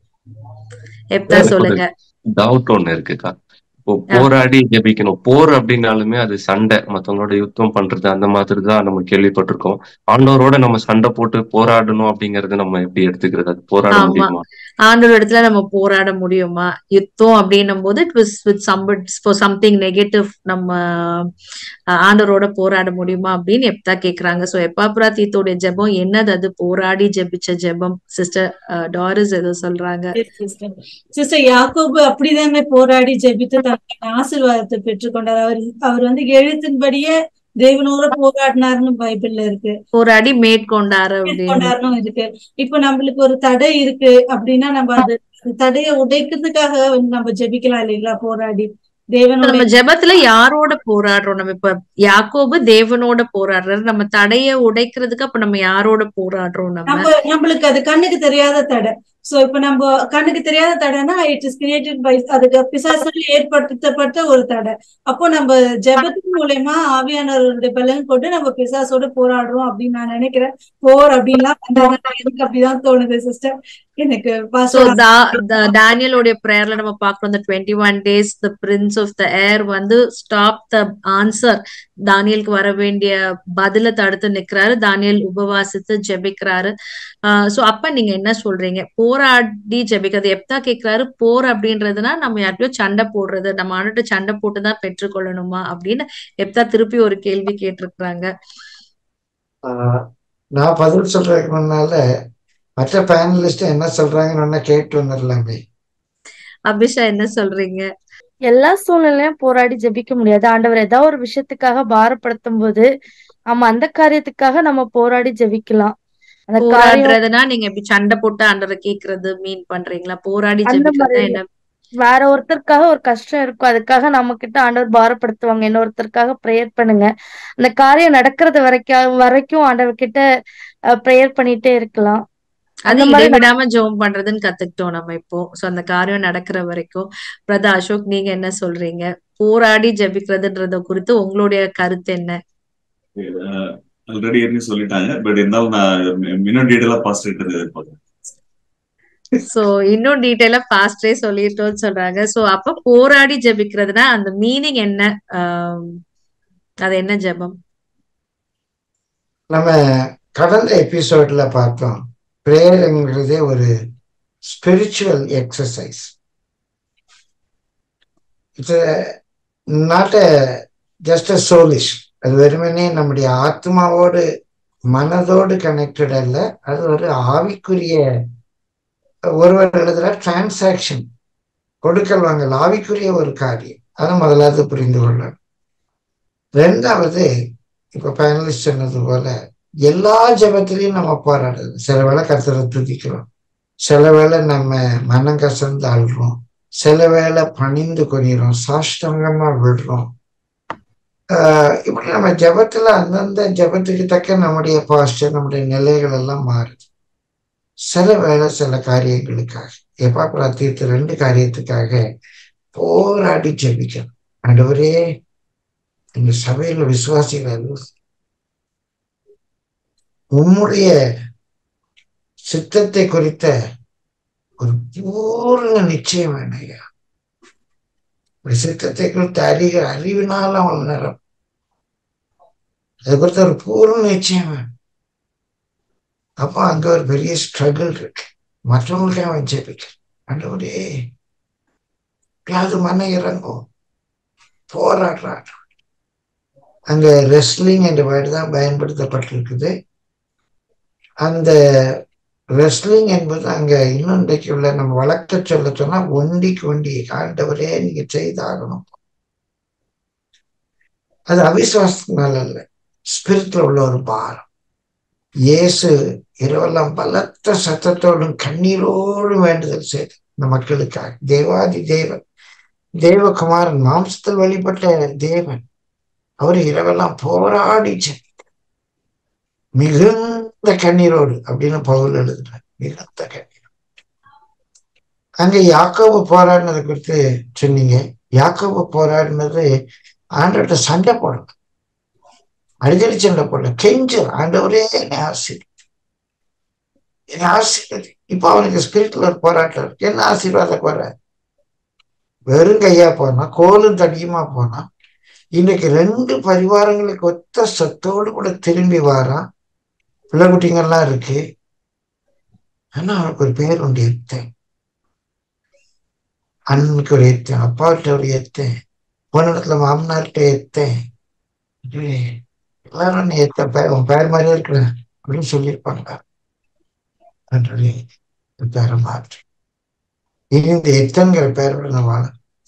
எப்பா எனக்கு ஒரு சொல்லுங்க டவுட் ஒண்ணு இருக்குக்கா இப்போ போராடி ஜெபிக்கணும் போர் அப்படின்னாலுமே அது சண்டை மத்தவங்களோட யுத்தம் பண்றது அந்த மாதிரி தான் நம்ம கேள்விப்பட்டிருக்கோம் ஆண்டவரோட நம்ம சண்டை போட்டு போராடணும் அப்படிங்கறது நம்ம எப்படி எடுத்துக்கிறது அது போராட ஆமா முடியுமா ஆண்டவர் இடத்துல நம்ம போராட முடியுமா யுத்தம் அப்படின்னும் போது it with for something negative நம்ம அஹ், ஆண்டவரோட போராட முடியுமா அப்படின்னு எப்பதா கேக்குறாங்க சோ எப்பாப்ரா தீத்தோடைய ஜெபம் என்னது அது போராடி ஜெபிச்ச ஜெபம் சிஸ்டர் டாரிஸ் ஏதோ சொல்றாங்க சிஸ்டர் சிஸ்டர் யாக்கோபு அப்படிதானே போராடி ஜெபித்து தனக்கு ஆசீர்வாதத்தை பெற்றுக்கொண்டார் அவர் அவர் வந்து எழுத்தின்படியே தேவனோட போராடினாருன்னு பைபிள்ல இருக்கு போராடி மேற்கொண்டாரு அப்படின்னு கொண்டாடணும் இருக்கு இப்ப நம்மளுக்கு ஒரு தடை இருக்கு அப்படின்னா நம்ம அது அந்த தடையை உடைக்கிறதுக்காக வந்து நம்ம ஜெபிக்கலாம் இல்லைங்களா போராடி இப்ப தேவனோட நம்ம ஜெபத்துல யாரோட போராடுறோம் நம்ம இப்ப யாக்கோபு தேவனோட போராடுறாரு நம்ம தடைய உடைக்கிறதுக்கு அப்ப நம்ம யாரோட போராடுறோம் நம்ம நம்ம நம்மளுக்கு அது கண்ணுக்கு தெரியாத தடை சோ இப்ப நம்ம கண்ணுக்கு தெரியாத தடைனா இட் இஸ் கிரியேட்டட் பை அதுக்கு பிசாசால் ஏற்படுத்தப்பட்ட ஒரு தடை அப்போ நம்ம ஜெபத்தின் மூலயமா ஆவியானவருடைய பலன் கொண்டு நம்ம பிசாசோட போராடுறோம் அப்படின்னு நான் நினைக்கிறேன் போர் அப்படின்லாம் வந்தாங்க எனக்கு அப்படிதான் தோணுது சிஸ்டர் எனக்கு சோ பாஸ்டர் டேனியலோடைய பிரேயர்ல நம்ம பாக்குறோம் இந்த twenty one days the prince of the air வந்து ஸ்டாப் த ஆன்சர் தானியலுக்கு வர வேண்டிய பதில தடுத்து நிக்கிறாரு தானியல் உபவாசித்து ஜெபிக்கிறாரு சோ அப்ப நீங்க என்ன சொல்றீங்க போராடி ஜெபிக்கிறது எப்பதா கேக்குறாரு போர் அப்படின்றதுனா நம்ம யார்கிட்டயோ சண்டை போடுறது நம்ம ஆண்டுட்டு சண்டை போட்டுதான் பெற்றுக்கொள்ளணுமா அப்படின்னு எப்பதா திருப்பி ஒரு கேள்வி கேட்டிருக்கிறாங்க ஆஹ் நான் பதில் சொல்றதுக்கு முன்னால மற்ற பேனலிஸ்ட் என்ன சொல்றாங்கன்னு ஒண்ணு கேட்டு வந்துடலாமே அபிஷா என்ன சொல்றீங்க எல்லா சூழ்நிலையும் போராடி ஜெபிக்க முடியாது ஆண்டவர் ஏதாவது ஒரு விஷயத்துக்காக பாரப்படுத்தும் போது ஆமா அந்த காரியத்துக்காக நம்ம போராடி ஜெபிக்கலாம் அந்த காரியம் போராடுறதுனா நீங்க எப்படி சண்டை போட்டு ஆண்டவரை கேக்குறது மீன் பண்றீங்களா போராடி அந்த ஜெபிக்கிறதுனா மாதிரி என்ன வேற ஒருத்தருக்காக ஒரு கஷ்டம் இருக்கும் அதுக்காக நம்ம கிட்ட ஆண்டவர் பாரப்படுத்துவாங்க இன்னொருத்தருக்காக ப்ரேயர் பண்ணுங்க அந்த காரியம் நடக்கிறது வரைக்கும் வரைக்கும் ஆண்டவர் கிட்ட ப்ரேயர் பண்ணிட்டே இருக்கலாம் அது அந்த மாதிரி நம்ம- இடைவிடாம ஜெபம் பண்றதுன்னு கத்துக்கிட்டோம் நம்ம இப்போ சோ அந்த காரியம் நடக்கிற வரைக்கும் பிரதா அசோக் நீங்க என்ன சொல்றீங்க போராடி ஜெபிக்கிறதுன்றத குறித்து உங்களுடைய கருத்து என்ன ஆல்ரெடி ஏற்கனவே சொல்லிட்டாங்க பட் இருந்தாலும் நான் இன்னும் டீட்டெயிலா பாஸ்ட் கிட்ட எதிர்பார்க்கிறேன் சோ இன்னும் டீட்டெயிலா பாஸ்டே சொல்லிட்டோம்னு சொல்றாங்க சோ அப்ப போராடி ஜெபிக்கிறதுனா அந்த மீனிங் என்ன ஆம், அது என்ன ஜெபம் நம்ம கடந்த எபிசோட்ல பார்த்தோம் பிரேயருங்கிறதே ஒரு spiritual exercise it's not a just a soulish அது வெறுமனே நம்முடைய ஆத்மாவோடு மனதோடு கனெக்டட் அல்ல அது ஒரு ஆவிக்குரிய ஒருவர் எழுதுற டிரான்சாக்ஷன் கொடுக்கல் வாங்கல் ஆவிக்குரிய ஒரு காரியம் அதை முதலாவது புரிந்து கொள்ளணும் ரெண்டாவது இப்ப பேனலிஸ்ட் சொன்னது போல எல்லா ஜபத்திலையும் நம்ம போராடுறது சில வேளை கர்த்தரை துதிக்கிறோம் சில வேளை நம்ம மனம் கசந்து அழுறோம் சில வேளை பணிந்து கொனிறோம் சாஷ்டாங்கமா விடுறோம் ஆஹ் இப்படி நம்ம ஜபத்துல அந்தந்த ஜபத்துக்கு தக்க நம்முடைய பாஸ்டர் நம்முடைய நிலைகள் எல்லாம் மாறுது சில வேளை சில காரியங்களுக்காக எப்பா பிரார்த்தித்து ரெண்டு காரியத்துக்காக போராடி ஜெபிக்கணும் ஆண்டவரே எங்க சபையில விசுவாசிகள் எல்லாம் உம்முடைய சித்தத்தை குறித்த ஒரு பூர்ண நிச்சயம் வேணும் ஐயா ஒரு சித்தத்தை குறித்த அறிக அறிவினால் அவன் நிறம் அதை பொறுத்த ஒரு பூர்ண நிச்சயம் வேணும் அப்போ அங்க ஒரு பெரிய ஸ்ட்ரகிள் இருக்கு மற்றவங்களுக்கே அவன் ஜெபிக்கிறான் ஆண்டவரே எப்படியாவது மன இறங்கும் போராடுறான் அங்க ரெஸ்லிங் என்ற வேர்டு தான் பயன்படுத்தப்பட்டிருக்குது அந்த ரெஸ்லிங் என்பது அங்க இன்னொன்றைக்கு உள்ள நம்ம வழக்க சொல்ல சொன்னா ஒண்டிக்கு ஒண்டி ஆண்டவரே நீங்க செய்தாகணும் அது அவிசுவாசத்தினால அல்ல ஸ்பிரிட்ல உள்ள ஒரு பாரம் இயேசு இரவெல்லாம் பலத்த சத்தத்தோடும் கண்ணீரோடும் வேண்டுதல் செய்து இந்த மக்களுக்காக தேவாதி தேவன் தேவகுமாரன் மாம்சத்தில் வழிபட்ட தேவன் அவர் இரவெல்லாம் போராடி ஜெபித்தார். மிகுந்த கண்ணீரோடு அப்படின்னு பவுல் எழுதுறார் மிகுந்த கண்ணீர் அங்க யாக்கோபு போராடினதை குறித்து சொன்னீங்க யாக்கோபு போராடினது ஆண்டவர்கிட்ட சண்டை போடல அடிக்கடி சண்டை போடல கெஞ்சு ஆண்டவரே என்னை ஆசீர்வதி என்னை ஆசீர்வதி இப்ப அவனுக்கு ஸ்பிரிட்ல ஒரு போராட்டம் இருக்கு என்ன ஆசீர்வாதம் போற வெறும் கையா போனா கோலும் தடியுமா போனா இன்னைக்கு ரெண்டு பரிவாரங்களுக்கு ஒத்த சத்தோடு கூட திரும்பி வாரான் பிள்ளை குட்டிங்கெல்லாம் இருக்கு ஆனா அவனுக்கு ஒரு பேர் உண்டு எத்தேன் அண்ணனுக்கு ஒரு எத்தேன் அப்பாவிட்ட ஒரு எத்தேன் போன இடத்துல மாமனார்கிட்ட எத்தேன் டேய், எல்லாரும் நீ எத்த பேர் உன் பேர் மாதிரியே இருக்கிற அப்படின்னு சொல்லியிருப்பாங்க அன்றே பேரை மாற்றி இனி இந்த எத்தன்கிற பேரோட நான் வாழ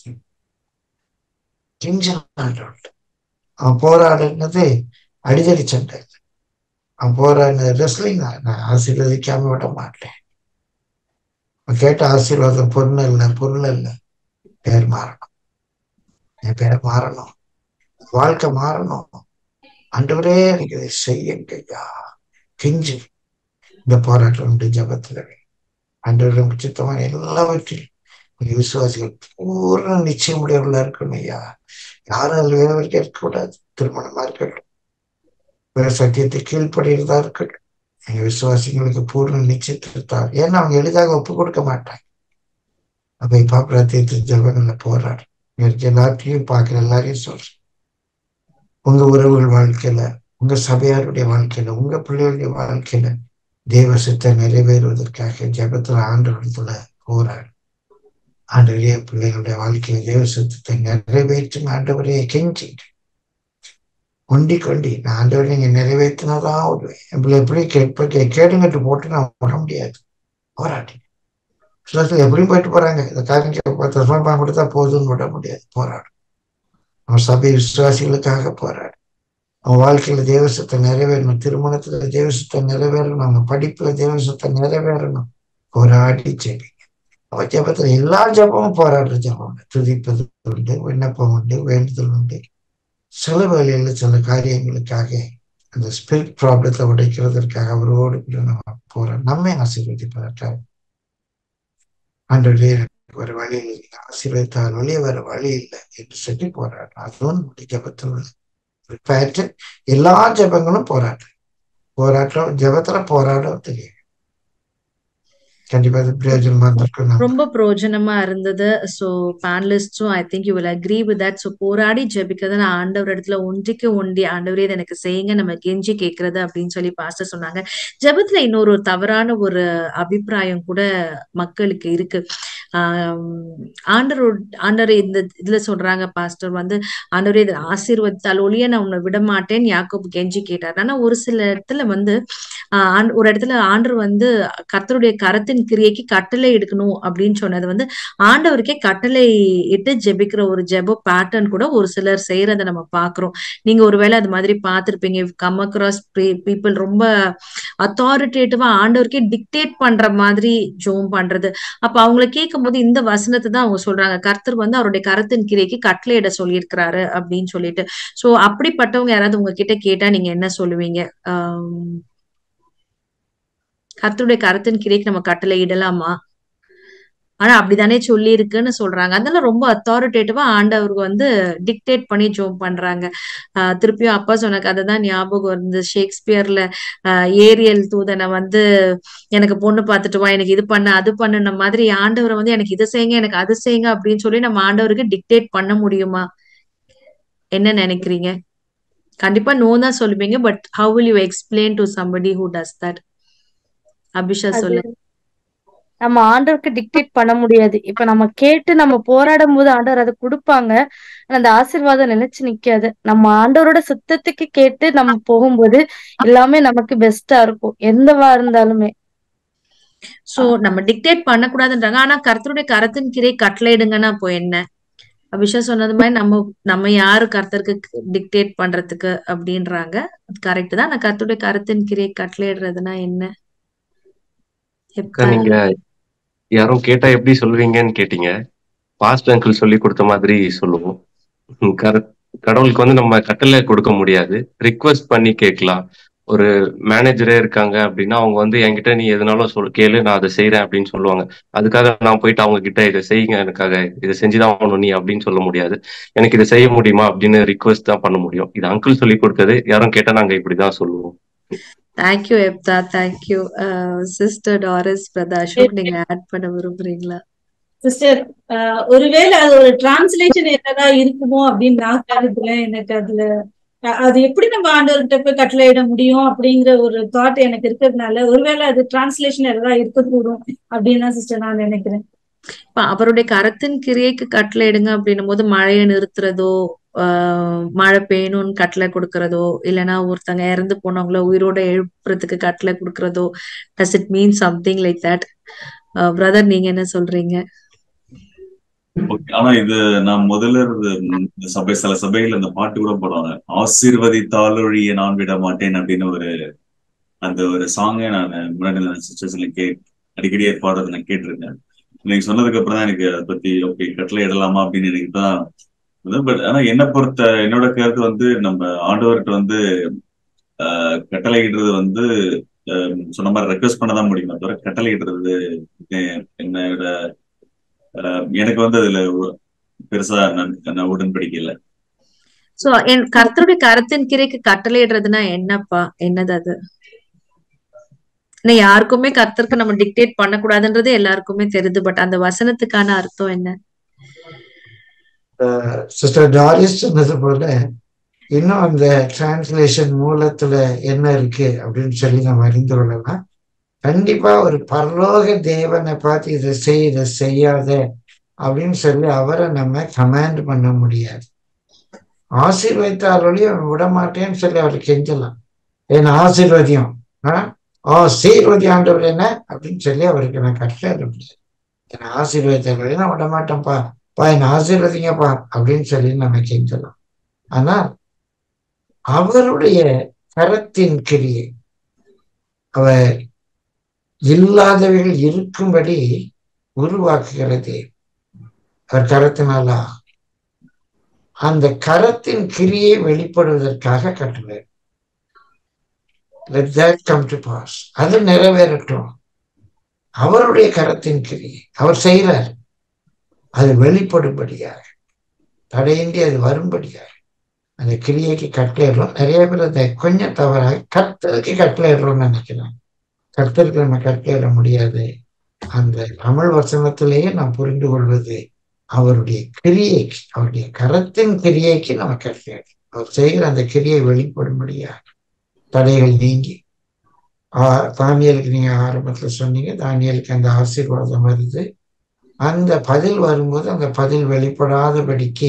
கிஞ்சன் ஆண்டவன் அவன் போராடினது அடிதடி சண்டை இல்லை. அவன் போராடினது ரெஸ்லிங் நான் ஆசீர்வதிக்காம விட மாட்டேன் அவன் கேட்ட ஆசீர்வாதம் பொருள் இல்லை பொருள் இல்லை பேர் மாறணும் என் பேர் மாறணும் வாழ்க்கை மாறணும் ஆண்டவரே எனக்கு இதை செய்யுங்கய்யா கெஞ்சு இந்த போராட்டம் உண்டு ஜபத்துல ஆண்டவரிடம் சித்தமான எல்லாவற்றிலும் நீங்க விசுவாசிகள் பூர்ண நிச்சயம் உடையவர்களா இருக்கணும் ஐயா யாரும் அதில் வேறு வரைக்கும் இருக்கக்கூடாது திருமணமா இருக்கட்டும் வேற சத்தியத்தை கீழ்ப்படுகிறதா இருக்கட்டும் எங்க விசுவாசிகளுக்கு பூர்ண நிச்சயத்தை தார் ஏன்னா அவங்க எளிதாக ஒப்பு கொடுக்க மாட்டாங்க அப்ப இப்ப பிரத்தியத்து ஜபங்கள்ல போராடு எனக்கு எல்லாத்தையும் பார்க்கிற எல்லாரையும் சொல்றேன் உங்க உறவுகள் வாழ்க்கையில உங்க சபையாருடைய வாழ்க்கையில உங்க பிள்ளைகளுடைய வாழ்க்கையில தேவ சித்தை நிறைவேறுவதற்காக ஜபத்துல ஆண்டவரத்துல போராடு ஆண்டவரே பிள்ளைகளுடைய வாழ்க்கையில தேவ சித்தத்தை நிறைவேற்றும் ஆண்டவரே கெஞ்சி கொண்டி கொண்டி நான் ஆண்டவரை நீங்க நிறைவேற்றினதான் விடுவேன் என் பிள்ளை எப்படி கேட்ப கே கேடுங்கட்டு போட்டு நான் விட முடியாது போராடி சிலத்துல எப்படியும் போயிட்டு போறாங்க இந்த காரியம் பத்து வருஷமா பணம் கொடுத்தா போதும்னு விட முடியாது போராடும் நம்ம சபை விசுவாசிகளுக்காக போராடு அவன் வாழ்க்கையில தேவசத்தை நிறைவேறணும் திருமணத்துல தேவசத்தை நிறைவேறணும் அவங்க படிப்புல தேவசத்தை நிறைவேறணும் போராடி ஜெபிங்க அவ ஜெபத்துல எல்லா ஜெபமும் போராடுற ஜெபம் உண்டு. துதிப்பது உண்டு விண்ணப்பம் உண்டு வேண்டுதல் உண்டு சில வேலையில சில காரியங்களுக்காக அந்த ஸ்பிரிட் ப்ராப்ளத்தை உடைக்கிறதற்காக அவரோடு கூட நம்ம போறோம் நம்மை ஆசீர்வதிப்பதற்காக ஆண்டவரே எனக்கு ஒரு வழி இல்லை ஆசீர்வதித்தால் வழியே வேற வழி இல்லை என்று சொல்லி போராடுறோம் அதுவும் நம்முடைய ஜபத்தில் உள்ள ஒரு பேட்டர்ன் எல்லா ஜபங்களும் போராட்டம் போராட்டம் ஜபத்துல போராடம் தெரியும் கண்டிப்பா அது பிரயோஜனமா இருந்திருக்கும் நான் ரொம்ப பிரயோஜனமா இருந்தது ஸோ பேனலிஸ்டும் I think you will agree with that so போராடி ஜெபிக்கிறது நான் ஆண்டவர் இடத்துல ஒன்றிக்கு ஒண்டி ஆண்டவரே இதை எனக்கு செய்யுங்க நம்ம கெஞ்சி கேட்கறது அப்படின்னு சொல்லி பாஸ்டர் சொன்னாங்க ஜெபத்துல இன்னொரு ஒரு தவறான ஒரு அபிப்பிராயம் கூட மக்களுக்கு இருக்கு ஆஹ் ஆண்டவர் ஆண்டவர் இந்த இதுல சொல்றாங்க பாஸ்டர் வந்து ஆண்டவரே இதை ஆசீர்வதித்தால் ஒளிய நான் உன்னை விட மாட்டேன் யாக்கோபு கெஞ்சி கேட்டார் ஆனா ஒரு சில இடத்துல வந்து ஆஹ் ஆண்- ஒரு இடத்துல ஆண்டவர் வந்து கர்த்தருடைய கரத்தின் கிரியைக்கு கட்டளை எடுக்கணும் அப்படின்னு சொன்னது வந்து ஆண்டவருக்கே கட்டளை இட்டு ஜெபிக்கிற ஒரு ஜெப பேட்டர்ன் கூட ஒரு சிலர் செய்யறத நம்ம பாக்குறோம் நீங்க ஒருவேளை அது மாதிரி பார்த்திருப்பீங்க கம் அக்ராஸ் பீப்புள் ரொம்ப அத்தாரிட்டேட்டிவா ஆண்டவருக்கே டிக்டேட் பண்ற மாதிரி ஜோம் பண்றது அப்ப அவங்கள கேட்கும்போது இந்த வசனத்தை தான் அவங்க சொல்றாங்க கர்த்தர் வந்து அவருடைய கரத்தின் கிரியைக்கு கட்டளையிட சொல்லியிருக்கிறாரு அப்படின்னு சொல்லிட்டு சோ அப்படிப்பட்டவங்க யாராவது உங்ககிட்ட கேட்டா நீங்க என்ன சொல்லுவீங்க ஆஹ் கர்த்தருடைய கரத்தின் கிரியைக்கு நம்ம கட்டளை இடலாமா ஆனா அப்படிதானே சொல்லி இருக்குன்னு சொல்றாங்க அதெல்லாம் ரொம்ப அத்தாரிட்டேட்டிவா ஆண்டவருக்கு வந்து டிக்டேட் பண்ணி ஜோம் பண்றாங்க ஆஹ் திருப்பியும் அப்பா சொன்ன கதை தான் ஞாபகம் வந்து ஷேக்ஸ்பியர்ல ஆஹ் ஏரியல் தூதனை வந்து எனக்கு பொண்ணு பார்த்துட்டு வா எனக்கு இது பண்ண அது பண்ணுன மாதிரி ஆண்டவரை வந்து எனக்கு இதை செய்யுங்க எனக்கு அது செய்யுங்க அப்படின்னு சொல்லி நம்ம ஆண்டவருக்கு டிக்டேட் பண்ண முடியுமா என்ன நினைக்கிறீங்க கண்டிப்பா நோ தான் சொல்லுவீங்க but how will you explain to somebody who does that Abisha அது சொல்லு நம்ம ஆண்டவருக்கு டிக்டேட் பண்ண முடியாது இப்ப நம்ம கேட்டு நம்ம போராடும் போது ஆண்டவர் அதை கொடுப்பாங்க ஆனா அந்த ஆசீர்வாதம் நிலைச்சு நிக்காது நம்ம ஆண்டவரோட சுத்தத்துக்கு கேட்டு நம்ம போகும்போது எல்லாமே நமக்கு பெஸ்டா இருக்கும் எந்தவா இருந்தாலுமே சோ நம்ம டிக்டேட் பண்ணக்கூடாதுன்றாங்க ஆனா கர்த்தருடைய கரத்தின் கிரை கட்டளையிடுங்கன்னா அப்போ என்ன அபிஷா சொன்னது மாதிரி நம்ம நம்ம யாரு கர்த்தருக்கு டிக்டேட் பண்றதுக்கு அப்படின்றாங்க கரெக்ட் தான் ஆனா கர்த்தருடைய கரத்தின் கிரை கட்டளையிடுறதுன்னா என்ன அக்கா எப்ப நீங்க யாரும் கேட்டா எப்படி சொல்லுவீங்கன்னு கேட்டீங்க பாஸ்ட் அங்கிள் சொல்லி கொடுத்த மாதிரி சொல்லுவோம் ம், கர- கடவுளுக்கு வந்து நம்ம கட்டளை கொடுக்க முடியாது ரிக்வெஸ்ட் பண்ணி கேட்கலாம் ஒரு மேனேஜரே இருக்காங்க அப்படின்னா அவங்க வந்து என்கிட்ட நீ எதுனாலும் சொல் கேளு நான் அதை செய்றேன் அப்படின்னு சொல்லுவாங்க அதுக்காக நான் போயிட்டு அவங்க கிட்ட இதை செய்யுங்க எனக்காக இதை செஞ்சுதான் ஆகணும் நீ அப்படின்னு சொல்ல முடியாது எனக்கு இதை செய்ய முடியுமா அப்படின்னு ரிக்வெஸ்ட் தான் பண்ண முடியும் இது அங்கிள் சொல்லி கொடுத்தது யாரும் கேட்டா நாங்க இப்படிதான் சொல்லுவோம் thank you Jeptha thank you sister Doris brother Ashok நீங்க ஆட் பண்ண விரும்புறீங்களா சிஸ்டர் ஒருவேளை அது ஒரு டிரான்ஸ்லேஷன் என்னதா இருக்குமோ அப்படின்னு நான் கருதுறேன் எனக்கு அதுல அஹ், அது எப்படி நம்ம ஆண்டவர்கிட்ட போய் கட்டளையிட முடியும் அப்படிங்கிற ஒரு தாட் எனக்கு இருக்கிறதுனால ஒருவேளை அது டிரான்ஸ்லேஷன் எதா இருக்கக்கூடும் அப்படின்னு தான் சிஸ்டர் நான் நினைக்கிறேன் இப்ப அவருடைய கரத்தின் கிரியைக்கு கட்டளை எடுங்க அப்படின்னும் போது மழையை நிறுத்துறதோ ஆஹ் மழை பெய்யணும்னு கட்டளை கொடுக்கறதோ இல்லைன்னா ஒருத்தங்க இறந்து போனவங்கள உயிரோட எழுப்புறதுக்கு கட்டளை கொடுக்கறதோ does it mean something like that brother நீங்க என்ன சொல்றீங்க ஓகே ஆனா இது நான் முதல்ல இருந்து இந்த சபை சில சபைகள் இந்த பாட்டு கூட போடுவாங்க ஆசீர்வதித்தாலொழிய நான் விட மாட்டேன் அப்படின்னு ஒரு அந்த ஒரு சாங்கை நான் முன்னாடி சுச்சுவேஷன்ல கே அடிக்கடி பாடுறது நான் கேட்டிருக்கேன் நீங்க சொன்னதுக்கு அப்புறம் தான் எனக்கு அதை பத்தி ஓகே கட்டளை இடலாமா அப்படின்னு எனக்கு தான் பட் ஆனா என்ன பொறுத்த என்னோட கருத்து வந்து நம்ம ஆண்டவர்கிட்ட வந்து ஆஹ், கட்டளையிடுறது வந்து ஆஹ், சொன்ன மாதிரி ரெக்வஸ்ட் பண்ண தான் முடியுமே தவிர கட்டளையிடுறது எ- என்னோட ஆஹ், எனக்கு வந்து அதுல ஒ- பெருசா நான் நான் உடன்படிக்கை இல்லை சோ என் கர்த்தருடைய கரத்தின் கிரைக்கு கட்டளை இடுறதுன்னா என்னப்பா என்னது அது ஏன்னா யாருக்குமே கர்த்தருக்கு நம்ம டிக்டேட் பண்ணக்கூடாதுன்றது எல்லாருக்குமே தெரியுது பட் அந்த வசனத்துக்கான அர்த்தம் என்ன சிஸ்டர் டாரிஸ் சொன்னது போல இன்னும் அந்த டிரான்ஸ்லேஷன் மூலத்துல என்ன இருக்கு அப்படின்னு சொல்லி நம்ம அறிந்து கொள்ளலாம் கண்டிப்பா ஒரு பரலோக தேவனை பார்த்து இதை செய் இதை செய்யாத அப்படின்னு சொல்லி அவரை நம்ம கமாண்ட் பண்ண முடியாது ஆசீர்வதித்தாரோடையும் அவன் விட மாட்டேன்னு சொல்லி அவர் கெஞ்சலாம் ஏன்னா ஆசீர்வதியம் ஆஹ் ஆசீர்வதி ஆண்டவர் என்ன அப்படின்னு சொல்லி அவருக்கு நான் கட்டளை முடியாது என்னை ஆசீர்வதித்தாரோடையும் நான் விட மாட்டேன்ப்பா பா என்ன ஆசீர்வதிங்கப்பா அப்படின்னு சொல்லி நம்ம கெஞ்சலாம் ஆனால் அவருடைய கரத்தின் கிரியை அவர் இல்லாதவைகள் இருக்கும்படி உருவாக்குகிறது அவர் கரத்தினாலா அந்த கரத்தின் கிரியை வெளிப்படுவதற்காக கட்டுவார் let that come to pass அது நிறைவேறட்டும் அவருடைய கரத்தின் கிரியை அவர் செய்கிறார் அது வெளிப்படும்படியாக தடையின்றி அது வரும்படியாக அந்த கிரியைக்கு கட்டளையிடுறோம் நிறைய பேர் அதை கொஞ்சம் தவறாக கர்த்தருக்கு கட்டளையிடுறோம்னு நினைக்கிறேன் கர்த்தருக்கு நம்ம கட்டளையிட முடியாது அந்த தமிழ் வசனத்திலேயே நாம் புரிந்து கொள்வது அவருடைய கிரியைக்கு அவருடைய கரத்தின் கிரியைக்கு நம்ம கட்டளையிடும் அவர் செய்கிற அந்த கிரியை வெளிப்படும்படியாக தடைகள் நீங்கி ஆ- தானியலுக்கு நீங்க ஆரம்பத்துல சொன்னீங்க தானியலுக்கு அந்த ஆசீர்வாதம் வருது அந்த பதில் வரும்போது அந்த பதில் வெளிப்படாதபடிக்கு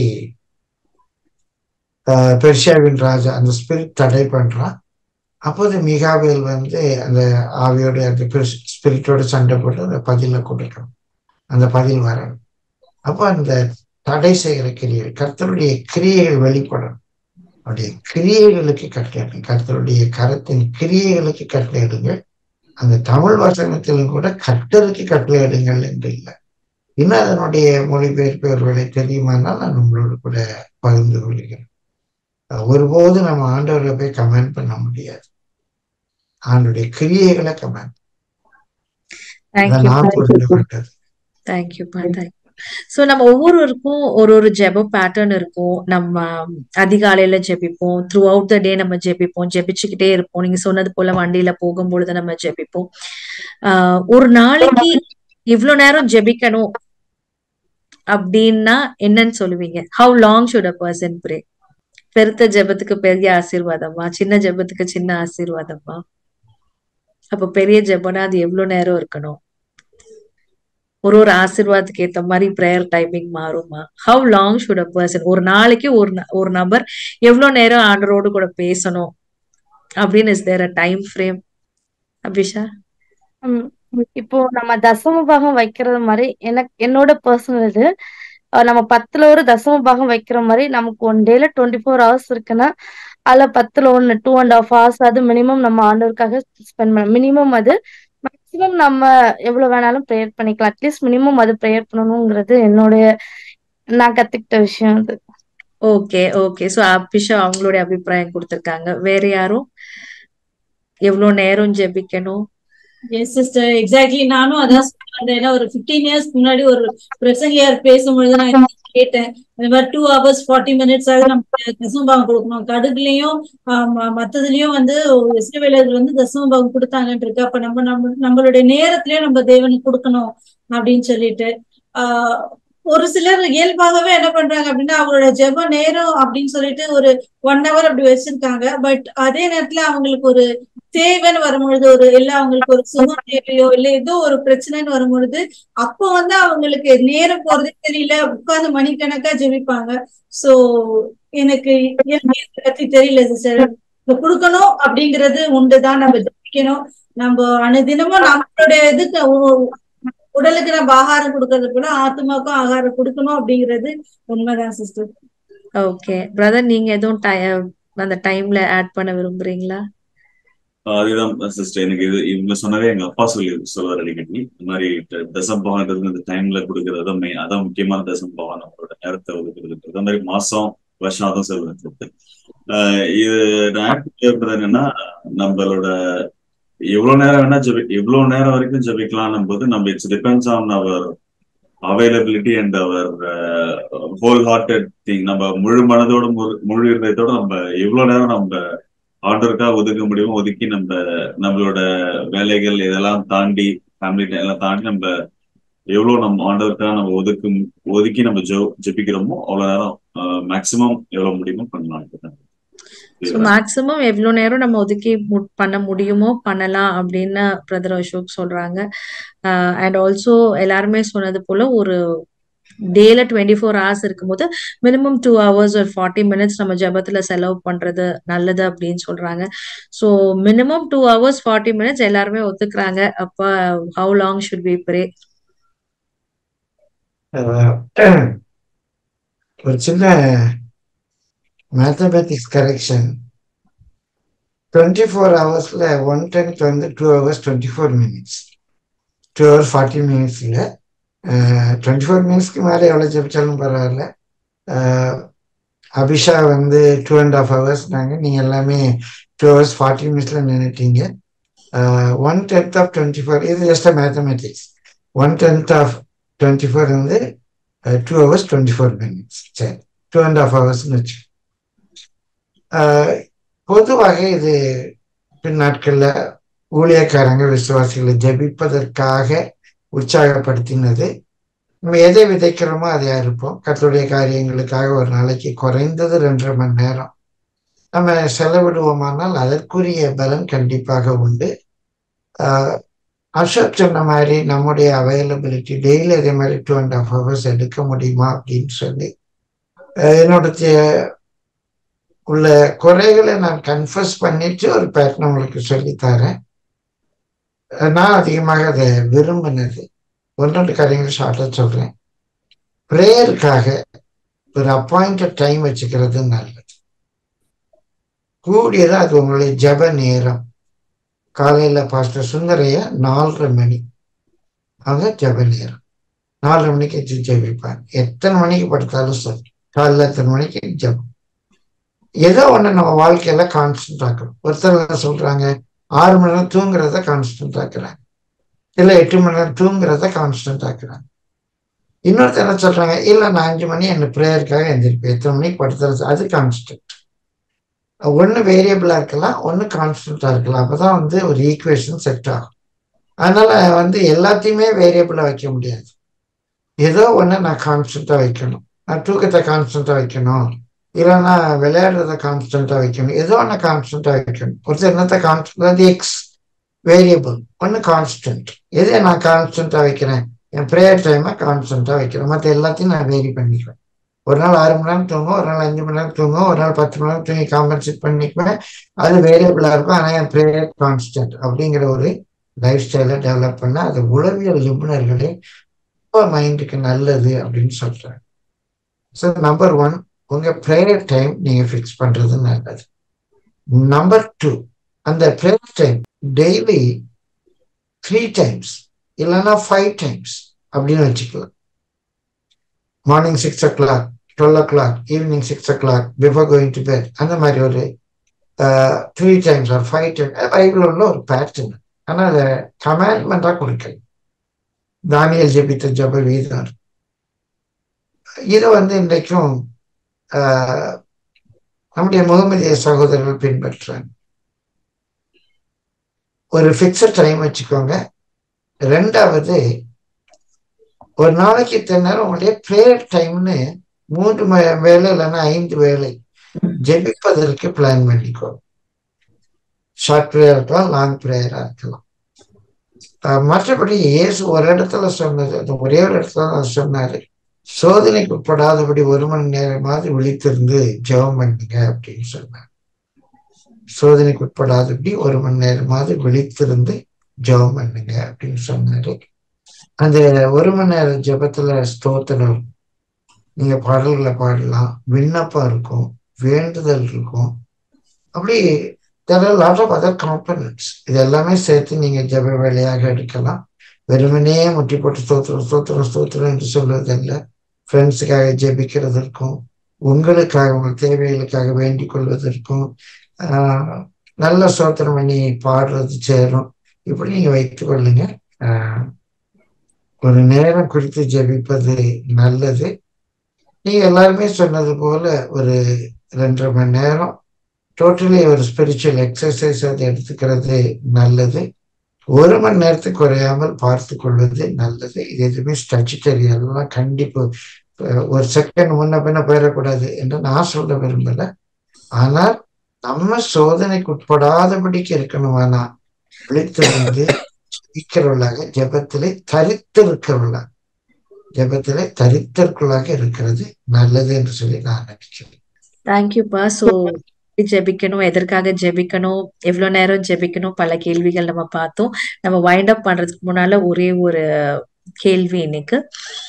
ஆஹ், பெர்ஷியாவின் ராஜா அந்த ஸ்பிரிட் தடை பண்றான் அப்போது மிகாவேல் வந்து அந்த ஆவியோட அந்த ஸ்பிரிட்டோட சண்டை போட்டு அந்த பதிலை கொடுக்கணும் அந்த பதில் வரணும் அப்போ அந்த தடை செய்கிற கிரியைகள் கர்த்தருடைய கிரியைகள் வெளிப்படணும் அவருடைய கிரியைகளுக்கு கட்டளையிடுங்க கர்த்தருடைய கரத்தின் கிரியைகளுக்கு கட்டளையிடுங்க அந்த தமிழ் வசனத்திலும் கூட கர்த்தருக்கு கட்டளையிடுங்கள் என்று இல்லை இன்னும் அதனுடைய மொழிபெயர்ப்பு ஒருவேளை தெரியுமானால் நான் உங்களோடு கூட பகிர்ந்து கொள்கிறேன் ஒருபோதும் நம்ம ஆண்டவரை போய் கமெண்ட் பண்ண முடியாது ஆண்டுடைய கிரியைகளை கமெண்ட் தேங்க்யூ நான் புரிந்து கொண்டது தேங்க்யூப்பா தேங்க்யூ சோ நம்ம ஒவ்வொருவருக்கும் ஒரு ஒரு ஜெப பேட்டர்ன் இருக்கும் நம்ம அதிகாலையில ஜெபிப்போம் த்ரூ அவுட் த டே நம்ம ஜெபிப்போம் ஜெபிச்சுக்கிட்டே இருப்போம் நீங்க சொன்னது போல வண்டியில போகும்பொழுது நம்ம ஜெபிப்போம் ஆஹ் ஒரு நாளைக்கு இவ்வளவு நேரம் ஜெபிக்கணும் அப்படின்னா என்னன்னு சொல்லுவீங்க how long should a person pray பெருத்த ஜெபத்துக்கு பெரிய ஆசீர்வாதமா சின்ன ஜெபத்துக்கு சின்ன ஆசீர்வாதமா அப்ப பெரிய ஜெபம்னா அது எவ்வளவு நேரம் இருக்கணும் ஒரு ஒரு ஆசீர்வாதத்துக்கு ஏத்த மாதிரி ப்ரேயர் டைமிங் மாறுமா how long should a person ஒரு நாளைக்கு ஒரு ந- ஒரு நபர் எவ்வளவு நேரம் ஆண்டரோடு கூட பேசணும் அப்படின்னு is there a time frame அபிஷா உம் இப்போ நம்ம தசம பாகம் வைக்கிறது மாதிரி எனக்கு என்னோட பர்சனல் இது அஹ் நம்ம பத்துல ஒரு தசம பாகம் வைக்கிற மாதிரி நமக்கு ஒன் டேல டுவெண்ட்டி ஃபோர் ஹவர்ஸ் இருக்குன்னா அதுல பத்துல ஒன்னு டூ அண்ட் ஹாஃப் ஹவர்ஸ் அது மினிமம் நம்ம ஆண்டவருக்காக ஸ்பெண்ட் பண்ண மினிமம் அது மேக்ஸிமம் நம்ம எவ்வளவு வேணாலும் ப்ரேயர் பண்ணிக்கலாம் அட்லீஸ்ட் மினிமம் அது ப்ரேயர் பண்ணணுங்கிறது என்னுடைய நான் கத்துக்கிட்ட விஷயம் அது ஓகே ஓகே சோ அபிஷா அவங்களுடைய அபிப்பிராயம் கொடுத்திருக்காங்க வேற யாரும் எவ்வளவு நேரம் ஜெபிக்கணும் எஸ் சிஸ்டர் எக்ஸாக்ட்லி நானும் அதான் சொல்ல வந்தேன் ஏன்னா ஒரு ஃபிஃப்டீன் இயர்ஸ் முன்னாடி ஒரு பிரசங்கியார் பேசும்பொழுது நான் இதை கேட்டேன் இந்த மாதிரி டூ ஹவர்ஸ் ஃபார்ட்டி மினிட்ஸ் ஆகுது நம்ம தசமபாகம் கொடுக்கணும் கடுகுலயும் ஆஹ் ம- மத்ததுலயும் வந்து இஸ்ரவேலர்கள் வந்து தசமபாகம் கொடுத்தாங்கன்னு இருக்கு அப்ப நம்ம நம்ம நம்மளுடைய நேரத்திலயும் நம்ம தேவனுக்கு கொடுக்கணும் அப்படின்னு சொல்லிட்டு ஆஹ் ஒரு சிலர் இயல்பாகவே என்ன பண்றாங்க அப்படின்னா அவங்களோட ஜெப நேரம் அப்படின்னு சொல்லிட்டு ஒரு ஒன் ஹவர் அப்படி வச்சிருக்காங்க பட் அதே நேரத்துல அவங்களுக்கு ஒரு தேவைன்னு வரும்பொழுது ஒரு இல்ல அவங்களுக்கு ஒரு சுகம் தேவையோ இல்ல ஏதோ ஒரு பிரச்சனைன்னு வரும்பொழுது அப்போ வந்து அவங்களுக்கு நேரம் போறதே தெரியல உட்கார்ந்து மணிக்கணக்கா ஜெபிப்பாங்க சோ எனக்கு இயற்கையை பத்தி தெரியல சிஸ்டர் கொடுக்கணும் அப்படிங்கிறது உண்டுதான் நம்ம ஜெபிக்கணும் நம்ம அனுதினமும் நம்மளுடைய இதுக்கு உ- உடலுக்கு நம்ம ஆகாரம் கொடுக்கறது கூட ஆத்மாவுக்கும் ஆகாரம் கொடுக்கணும் அப்படிங்கிறது உண்மைதான் சிஸ்டர் ஓகே பிரதர் நீங்க எதுவும் ti- அந்த டைம்ல ஆட் பண்ண விரும்புறீங்களா ஆஹ் அதுதான் சிஸ்டர் எனக்கு இது இவங்க சொன்னதே எங்க அப்பா சொல்லி சொல்லுவார் அடிக்கடி இந்த மாதிரி த- தசம் பாகன்றது இந்த டைம்ல கொடுக்கறது தான் மெயின் அதான் முக்கியமான தசம் பாகம் நம்மளோட நேரத்தை ஒதுக்குறது அதே மாதிரி மாசம் வருஷம் அதுவும் சொல்லுறது ஆஹ் இது நான் ஆட் கேட்கறது என்னன்னா நம்மளோட எவ்வளவு நேரம் வேணா ஜெபி எவ்வளவு நேரம் வரைக்கும் ஜெபிக்கலாம் போது நம்ம it's depends on our availability and our whole hearted thing நம்ம முழு மனதோட முழு- முழு இருதயத்தோட நம்ம எவ்வளவு நேரம் நம்ம ஆர்டருக்காக ஒதுக்க முடியுமோ ஒதுக்கி நம்ம நம்மளோட வேலைகள் இதெல்லாம் தாண்டி ஃபேமிலி டைம் எல்லாம் தாண்டி நம்ம எவ்வளவு நம்ம ஆண்டவருக்காக நம்ம ஒதுக்கும் ஒதுக்கி நம்ம ஜெ ஜெபிக்கிறோமோ அவ்வளவு நேரம் மேக்சிமம் எவ்வளவு முடியுமோ பண்ணலாம் ஸோ மேக்சிமம் எவ்வளவு நேரம் நம்ம ஒதுக்கி மு- பண்ண முடியுமோ பண்ணலாம் அப்படின்னு பிரதர் அசோக் சொல்றாங்க அண்ட் ஆல்சோ எல்லாருமே சொன்னது போல ஒரு டேல டுவெண்ட்டி ஃபோர் ஹவர்ஸ் இருக்கும்போது மினிமம் டூ ஹவர்ஸ் ஒரு ஃபார்ட்டி மினிட்ஸ் நம்ம ஜெபத்துல செலவு பண்றது நல்லது அப்படின்னு சொல்றாங்க so minimum two hours forty minutes எல்லாருமே ஒத்துக்கிறாங்க அப்ப how long should be pray ஒரு சின்ன மேத்தமேட்டிக்ஸ் கரெக்ஷன் டுவெண்ட்டி ஃபோர் ஹவர்ஸில் ஒன் டென்த் வந்து two hours twenty four minutes two hour forty மினிட்ஸில் டுவெண்ட்டி ஃபோர் மினிட்ஸ்க்கு மேலே எவ்வளோ ஜெபிச்சாலும் பரவாயில்ல அஹ், அபிஷா வந்து டூ அண்ட் ஹாஃப் ஹவர்ஸ் நாங்கள் நீங்கள் எல்லாமே டூ ஹவர்ஸ் ஃபார்ட்டி மினிட்ஸில் நின்றுட்டீங்க one tenth of twenty four இது just mathematics one tenth of twenty four வந்து two hours twenty four minutes சரி டூ அண்ட் ஹாஃப் ஹவர்ஸ்னு வச்சு ஆஹ் பொதுவாக இது பின் நாட்கள்ல ஊழியக்காரங்க விசுவாசிகளை ஜெபிப்பதற்காக உற்சாகப்படுத்தினது நம்ம எதை விதைக்கிறோமோ அதை அறுப்போம் கர்த்தருடைய காரியங்களுக்காக ஒரு நாளைக்கு குறைந்தது ரெண்டரை மணி நேரம் நம்ம செலவிடுவோமானால் அதற்குரிய பலன் கண்டிப்பாக உண்டு ஆஹ் அசோக் சொன்ன மாதிரி நம்முடைய அவைலபிலிட்டி டெய்லி அதே மாதிரி டூ அண்ட் ஹாஃப் ஹவர்ஸ் எடுக்க முடியுமா அப்படின்னு சொல்லி ஆஹ் என்னுடைய உள்ள குறைகளை நான் கன்ஃபர்ஸ் பண்ணிட்டு ஒரு பேட்டர்ன் உங்களுக்கு சொல்லித்தரேன் நான் அதிகமாக அதை விரும்பினது ஒன்றொன்று காரியங்கள் ஷார்ட்டாக சொல்றேன் ப்ரேயருக்காக ஒரு அப்பாயிண்டட் டைம் வச்சுக்கிறது நல்லது கூடியது அது உங்களுடைய ஜெப நேரம் காலையில பாஸ்டர் சுந்தரையா நாலரை மணி அவங்க ஜெப நேரம் நாலரை மணிக்கு எந்திரிச்சு ஜெபிப்பாங்க எத்தனை மணிக்கு படுத்தாலும் சரி காலைல எத்தனை மணிக்கு ஜெபம் ஏதோ ஒண்ணு நம்ம வாழ்க்கையில கான்ஸ்டன்ட் ஆக்கணும் ஒருத்தர் என்ன சொல்றாங்க ஆறு மணி நேரம் தூங்குறத கான்ஸ்டன்ட் ஆக்குறாங்க இல்ல எட்டு மணி நேரம் தூங்குறத கான்ஸ்டன்ட் ஆக்குறாங்க இன்னொருத்தர் என்ன சொல்றாங்க இல்ல நான் அஞ்சு மணி என்ன ப்ரேயருக்காக எந்திரிப்பேன் எத்தனை மணிக்கு படுத்துறது அது கான்ஸ்டன்ட் ஒண்ணு வேரியபிளா இருக்கலாம் ஒண்ணு கான்ஸ்டன்டா இருக்கலாம் அப்பதான் வந்து ஒரு ஈக்குவேஷன் செட் ஆகும் அதனால வந்து எல்லாத்தையுமே வேரியபிளா வைக்க முடியாது ஏதோ ஒண்ணு நான் கான்ஸ்டன்டா வைக்கணும் நான் தூக்கத்தை கான்ஸ்டன்டா வைக்கணும் இல்லைன்னா விளையாடுறத கான்ஸ்டண்டா வைக்கணும் ஏதோ ஒன்று கான்ஸ்டண்டா வைக்கணும் ஒருத்தர் என்னத்தை கான்ஸ்டன்ட் எக்ஸ் வேரியபிள் ஒன்று கான்ஸ்டன்ட் எதை நான் கான்ஸ்டண்டா வைக்கிறேன் என் ப்ரேயர் டைமை கான்ஸ்டண்டா வைக்கிறேன் மற்ற எல்லாத்தையும் நான் வேரி பண்ணிக்குவேன் ஒரு நாள் ஆறு மணி நேரம் தூங்கும் ஒரு நாள் அஞ்சு மணி நேரம் தூங்கும் ஒரு நாள் பத்து மணி நேரம் தூங்கி காம்பன்சேட் பண்ணிக்குவேன் அது வேரியபிளா இருக்கும் ஆனால் என் ப்ரேயர் கான்ஸ்டன்ட் அப்படிங்கிற ஒரு லைஃப் ஸ்டைலை டெவலப் பண்ண அது உளவியல் நிபுணர்களே ரொம்ப மைண்டுக்கு நல்லது அப்படின்னு சொல்றாங்க ஸோ நம்பர் ஒன் உங்க ப்ரேயர் டைம் நீங்க ஃபிக்ஸ் பண்றது நல்லது நம்பர் டூ அந்த prayer time daily three times இல்லைன்னா ஃபைவ் டைம்ஸ் அப்படின்னு வச்சுக்கலாம் morning six o'clock twelve o'clock evening six o'clock before going to bed அந்த மாதிரி ஒரு three times or five times Bible உள்ள ஒரு பேட்டர்ன் ஆனால் அதை கமாண்ட்மெண்ட்டாக கொடுக்கல தானியல் ஜெபித்த ஜப வீதம் இதை வந்து இன்றைக்கும் நம்முடைய முகமதிய சகோதரர்கள் பின்பற்றுறாங்க ஒரு ஃபிக்ஸட் டைம் வச்சுக்கோங்க ரெண்டாவது ஒரு நாளைக்கு இத்தனை நேரம் உங்களுடைய ப்ரேயர் டைம்னு மூன்று வேலை இல்லைன்னா ஐந்து வேலை ஜெபிப்பதற்கு பிளான் பண்ணிக்கோ ஷார்ட் ப்ரேயர் இருக்கலாம் லாங் ப்ரேயரா இருக்கலாம் மற்றபடி இயேசு ஒரு இடத்துல சொன்னது அது ஒரே ஒரு இடத்துல தான் சொன்னாரு சோதனைக்கு உட்படாதபடி ஒரு மணி நேரமாவது விழித்திருந்து ஜெபம் பண்ணுங்க அப்படின்னு சொன்னார் சோதனைக்கு உட்படாதபடி ஒரு மணி நேரமாவது விழித்திருந்து ஜெபம் பண்ணுங்க அப்படின்னு சொன்னாரு அந்த ஒரு மணி நேரம் ஜபத்துல ஸ்தோத்திரம் நீங்க பாடல்களை பாடலாம் விண்ணப்பம் இருக்கும் வேண்டுதல் இருக்கும் அப்படி லாட் ஆஃப் அதர் காம்பனன்ட்ஸ் இது எல்லாமே சேர்த்து நீங்க ஜப வேலையாக எடுக்கலாம் வெறுமனே முட்டி போட்டு ஸ்தோத்திரம் ஸ்தோத்திரம் ஸ்தோத்திரம் என்று சொல்வதில்ல ஃப்ரெண்ட்ஸுக்காக ஜெபிக்கிறதற்கும் உங்களுக்காக உங்கள் தேவைகளுக்காக வேண்டிக் கொள்வதற்கும் ஆஹ் நல்ல ஸ்தோத்திரம் பண்ணி பாடுறது சேரும் இப்படி நீங்க வைத்துக் கொள்ளுங்க ஆஹ் ஒரு நேரம் குறித்து ஜெபிப்பது நல்லது நீங்க எல்லாருமே சொன்னது போல ஒரு ரெண்டரை மணி நேரம் டோட்டலி ஒரு ஸ்பிரிச்சுவல் எக்ஸசைஸ் அதை எடுத்துக்கிறது நல்லது ஒரு மணி நேரத்துக்கு குறையாமல் பார்த்து கொள்வது நல்லது இது எதுவுமே ஸ்டச்சுட்டரி எல்லாம் கண்டிப்பு ஒரு செகண்ட் முன்ன பின்ன போயிடக்கூடாது என்று நான் சொல்ல விரும்பல ஆனால் நம்ம சோதனைக்கு உட்படாதபடிக்கு இருக்கணுமானா விழித்திருந்து ஜபிக்கிறவர்களாக ஜபத்திலே தரித்திருக்கிறவர்களாக ஜபத்திலே தரித்திற்குள்ளாக இருக்கிறது நல்லது என்று சொல்லி நான் நினைக்கிறேன் தேங்க்யூப்பா சோ ஜெபிக்கணும் எதற்காக ஜெபிக்கணும் எவ்வளவு நேரம் ஜெபிக்கணும் பல கேள்விகள் நம்ம பார்த்தோம் நம்ம வைண்ட் அப் பண்றதுக்கு முன்னால ஒரே ஒரு கேள்வி இன்னைக்கு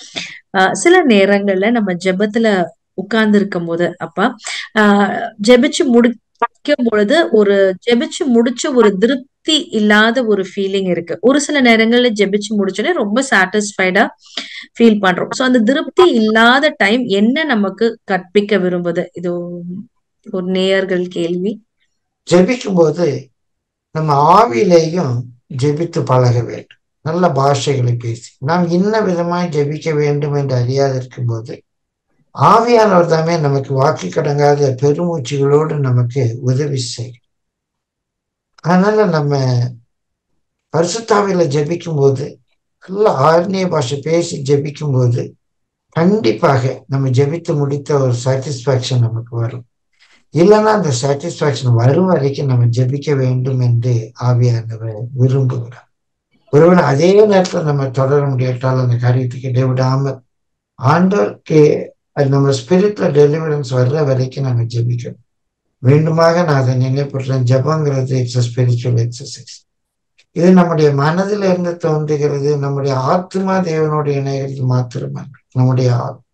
சில நேரங்கள்ல நம்ம ஜெபத்துல உட்கார்ந்து இருக்கும் போது அப்பா ஆஹ் ஜெபிச்சு முடிக்கும் பொழுது ஒரு ஜெபிச்சு முடிச்ச ஒரு திருப்தி இல்லாத ஒரு ஃபீலிங் இருக்கு ஒரு சில நேரங்கள்ல ஜெபிச்சு முடிச்சோடனே ரொம்ப சாட்டிஸ்ஃபைடா ஃபீல் பண்றோம் சோ அந்த திருப்தி இல்லாத டைம் என்ன நமக்கு கற்பிக்க விரும்புது இது ஒரு நேயர்கள் கேள்வி ஜெபிக்கும் போது நம்ம ஆவியிலேயும் ஜெபித்து பழக வேண்டும் நல்ல பாஷைகளை பேசி நாம் இன்ன விதமாய் ஜெபிக்க வேண்டும் என்று அறியாதிருக்கும் போது ஆவியானவர் தாமே நமக்கு வாக்கு கடங்காத பெருமூச்சுகளோடு நமக்கு உதவி செய்யும் அதனால நம்ம பரிசுத்தாவில ஜெபிக்கும் போது நல்ல ஆர்னிய பாஷை பேசி ஜெபிக்கும் போது கண்டிப்பாக நம்ம ஜெபித்து முடித்த ஒரு சாட்டிஸ்பாக்சன் நமக்கு வரும் இல்லைன்னா அந்த சாட்டிஸ்பாக்சன் வரும் வரைக்கும் நம்ம ஜெபிக்க வேண்டும் என்று ஆவியானவர் விரும்புகிறார் ஒருவேளை அதே நேரத்தில் நம்ம தொடர முடியாட்டால் அந்த காரியத்துக்கு இடைவிடாமல் ஆண்டோருக்கு அது நம்ம ஸ்பிரிட்ல டெலிவரன்ஸ் வர்ற வரைக்கும் நம்ம ஜெபிக்கணும் மீண்டுமாக நான் அதை நினைப்படுறேன் ஜபங்கிறது இட்ஸ் ஸ்பிரிச்சுவல் எக்ஸசைஸ் இது நம்முடைய மனதில் இருந்து தோன்றுகிறது நம்முடைய ஆத்மா தேவனுடைய இணைகிறது மாத்திரமல்ல நம்முடைய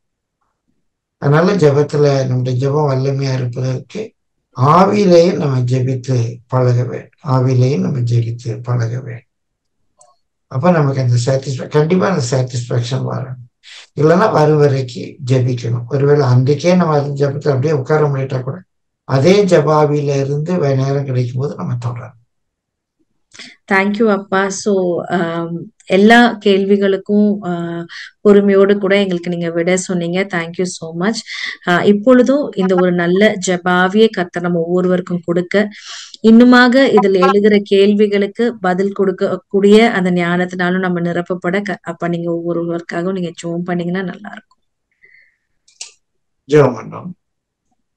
அதனால ஜபத்துல நம்முடைய ஜபம் வல்லமையா இருப்பதற்கு ஆவிலேயே நம்ம ஜெபித்து பழக வேண்டும் ஆவிலேயே நம்ம ஜெபித்து பழக வேண்டும் அப்ப நமக்கு அந்த சாட்டிஸ்ஃபை கண்டிப்பா அந்த சாட்டிஸ்பாக்சன் வரணும் இல்லைன்னா வரும் வரைக்கும் ஜபிக்கணும் ஒருவேளை அன்றைக்கே நம்ம அந்த ஜபத்தை அப்படியே உட்கார முடியிட்டா கூட அதே ஜபாவில இருந்து நேரம் கிடைக்கும் போது நம்ம தொடரணும் தேங்க்யூ அப்பா ஸோ எல்லா கேள்விகளுக்கும் பொறுமையோடு கூட எங்களுக்கு நீங்க விட சொன்னீங்க தேங்க்யூ ஸோ மச் இப்பொழுதும் இந்த ஒரு நல்ல ஜபாவிய கத்தை நம்ம ஒவ்வொருவருக்கும் கொடுக்க இன்னுமாக இதில் எழுதுற கேள்விகளுக்கு பதில் கொடுக்கக்கூடிய அந்த ஞானத்தினாலும் நம்ம நிரப்பப்பட அப்ப நீங்க ஒவ்வொருவருக்காகவும் நீங்க ஜோம் பண்ணீங்கன்னா நல்லா இருக்கும் ஜெபம் பண்ணோம்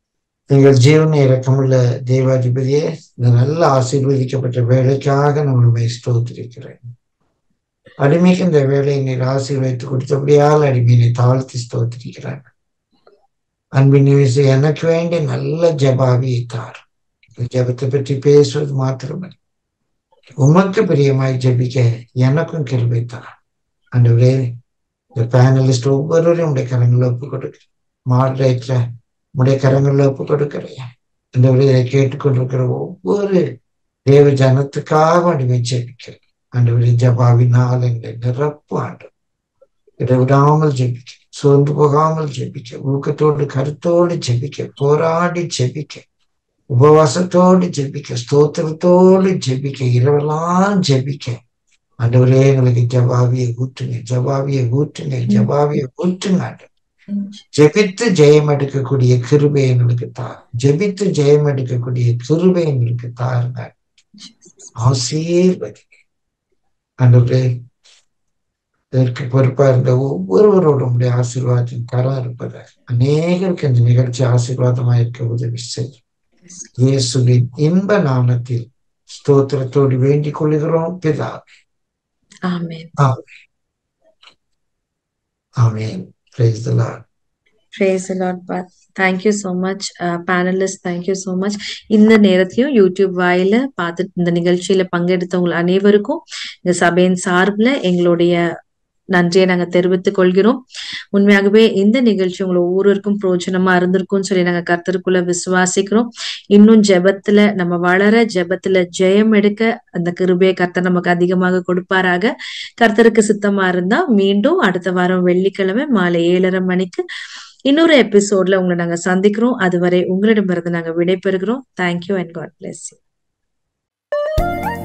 எங்கள் ஜீவன இறக்கமுள்ள தேவாதிபதியே இந்த நல்ல ஆசீர்வதிக்கப்பட்ட வேலைக்காக நான் உண்மை ஸ்தோத்திருக்கிறேன் அடிமைக்கு இந்த வேலையை நீர் ஆசீர்வதித்து கொடுத்தபடியால் அடிமையை தாழ்த்தி ஸ்தோத்திருக்கிறேன் அன்பின் விசை எனக்கு வேண்டிய நல்ல ஜபாவியை தார் இந்த ஜபத்தை பற்றி பேசுவது மாத்திரமல்ல உமக்கு பிரியமாய் ஜபிக்க எனக்கும் கிருபை தார் அன்றுவரே இந்த பேனலிஸ்ட் ஒவ்வொருவரையும் உடைய கரங்களில் ஒப்பு கொடுக்கிறேன் மாடரேட்ல உடைய கரங்களில் ஒப்பு கொடுக்கிறேன் இந்த இதை கேட்டுக்கொண்டிருக்கிற ஒவ்வொரு தேவ ஜனத்துக்காக அடிமை ஜெபிக்கிறேன் ஆண்டவரே ஜபாவினால் எங்களை நிரப்பு ஆண்டு இடைவிடாமல் ஜெபிக்க சோர்ந்து போகாமல் ஜெபிக்க ஊக்கத்தோடு கருத்தோடு ஜெபிக்க போராடி ஜெபிக்க உபவாசத்தோடு ஜெபிக்க ஸ்தோத்திரத்தோடு ஜெபிக்க இரவெல்லாம் ஜெபிக்க ஆண்டவரே எங்களுக்கு ஜபாவியை ஊற்றுங்க ஜபாவியை ஊற்றுங்க ஜபாவியை ஊற்றுங்க ஆண்டவர் ஜெபித்து ஜெயம் எடுக்கக்கூடிய கிருபை எங்களுக்கு தார் ஜெபித்து ஜெயம் எடுக்கக்கூடிய கிருபை எங்களுக்கு தாருங்க ஆசீர்வதி ஆண்டவரே இதற்கு பொறுப்பா இருந்த ஒவ்வொருவரோடும் உடைய ஆசீர்வாதத்தின் தரம் இருப்பதாக அநேகருக்கு இந்த நிகழ்ச்சி ஆசீர்வாதமாக இருக்க உதவி செய்யும் இயேசுவின் இன்ப நாமத்தில் ஸ்தோத்திரத்தோடு வேண்டிக் கொள்கிறோம் பிதா ஆமென் ஆமேன் praise the lord Praise the Lord, Pat. Thank you so much, uh, panelists. Thank you so much. இந்த நேரத்திலையும் யூடியூப் வாயில பார்த்து இந்த நிகழ்ச்சியில பங்கெடுத்தவங்க அனைவருக்கும் இந்த சபையின் சார்பில் எங்களுடைய நன்றியை நாங்க தெரிவித்துக் கொள்கிறோம் உண்மையாகவே இந்த நிகழ்ச்சி உங்களை ஒவ்வொருவருக்கும் பிரோஜனமா இருந்திருக்கும்னு சொல்லி நாங்க கர்த்தருக்குள்ள விசுவாசிக்கிறோம் இன்னும் ஜெபத்துல நம்ம வளர ஜெபத்துல ஜெயம் எடுக்க அந்த கிருபையை கர்த்தர் நமக்கு அதிகமாக கொடுப்பாராக கர்த்தருக்கு சித்தமா இருந்தா மீண்டும் அடுத்த வாரம் வெள்ளிக்கிழமை மாலை ஏழரை மணிக்கு இன்னொரு எபிசோட்ல உங்களை நாங்க சந்திக்கிறோம் அதுவரை உங்களிடமிருந்து நாங்க விடைபெறுகிறோம் thank you and God bless you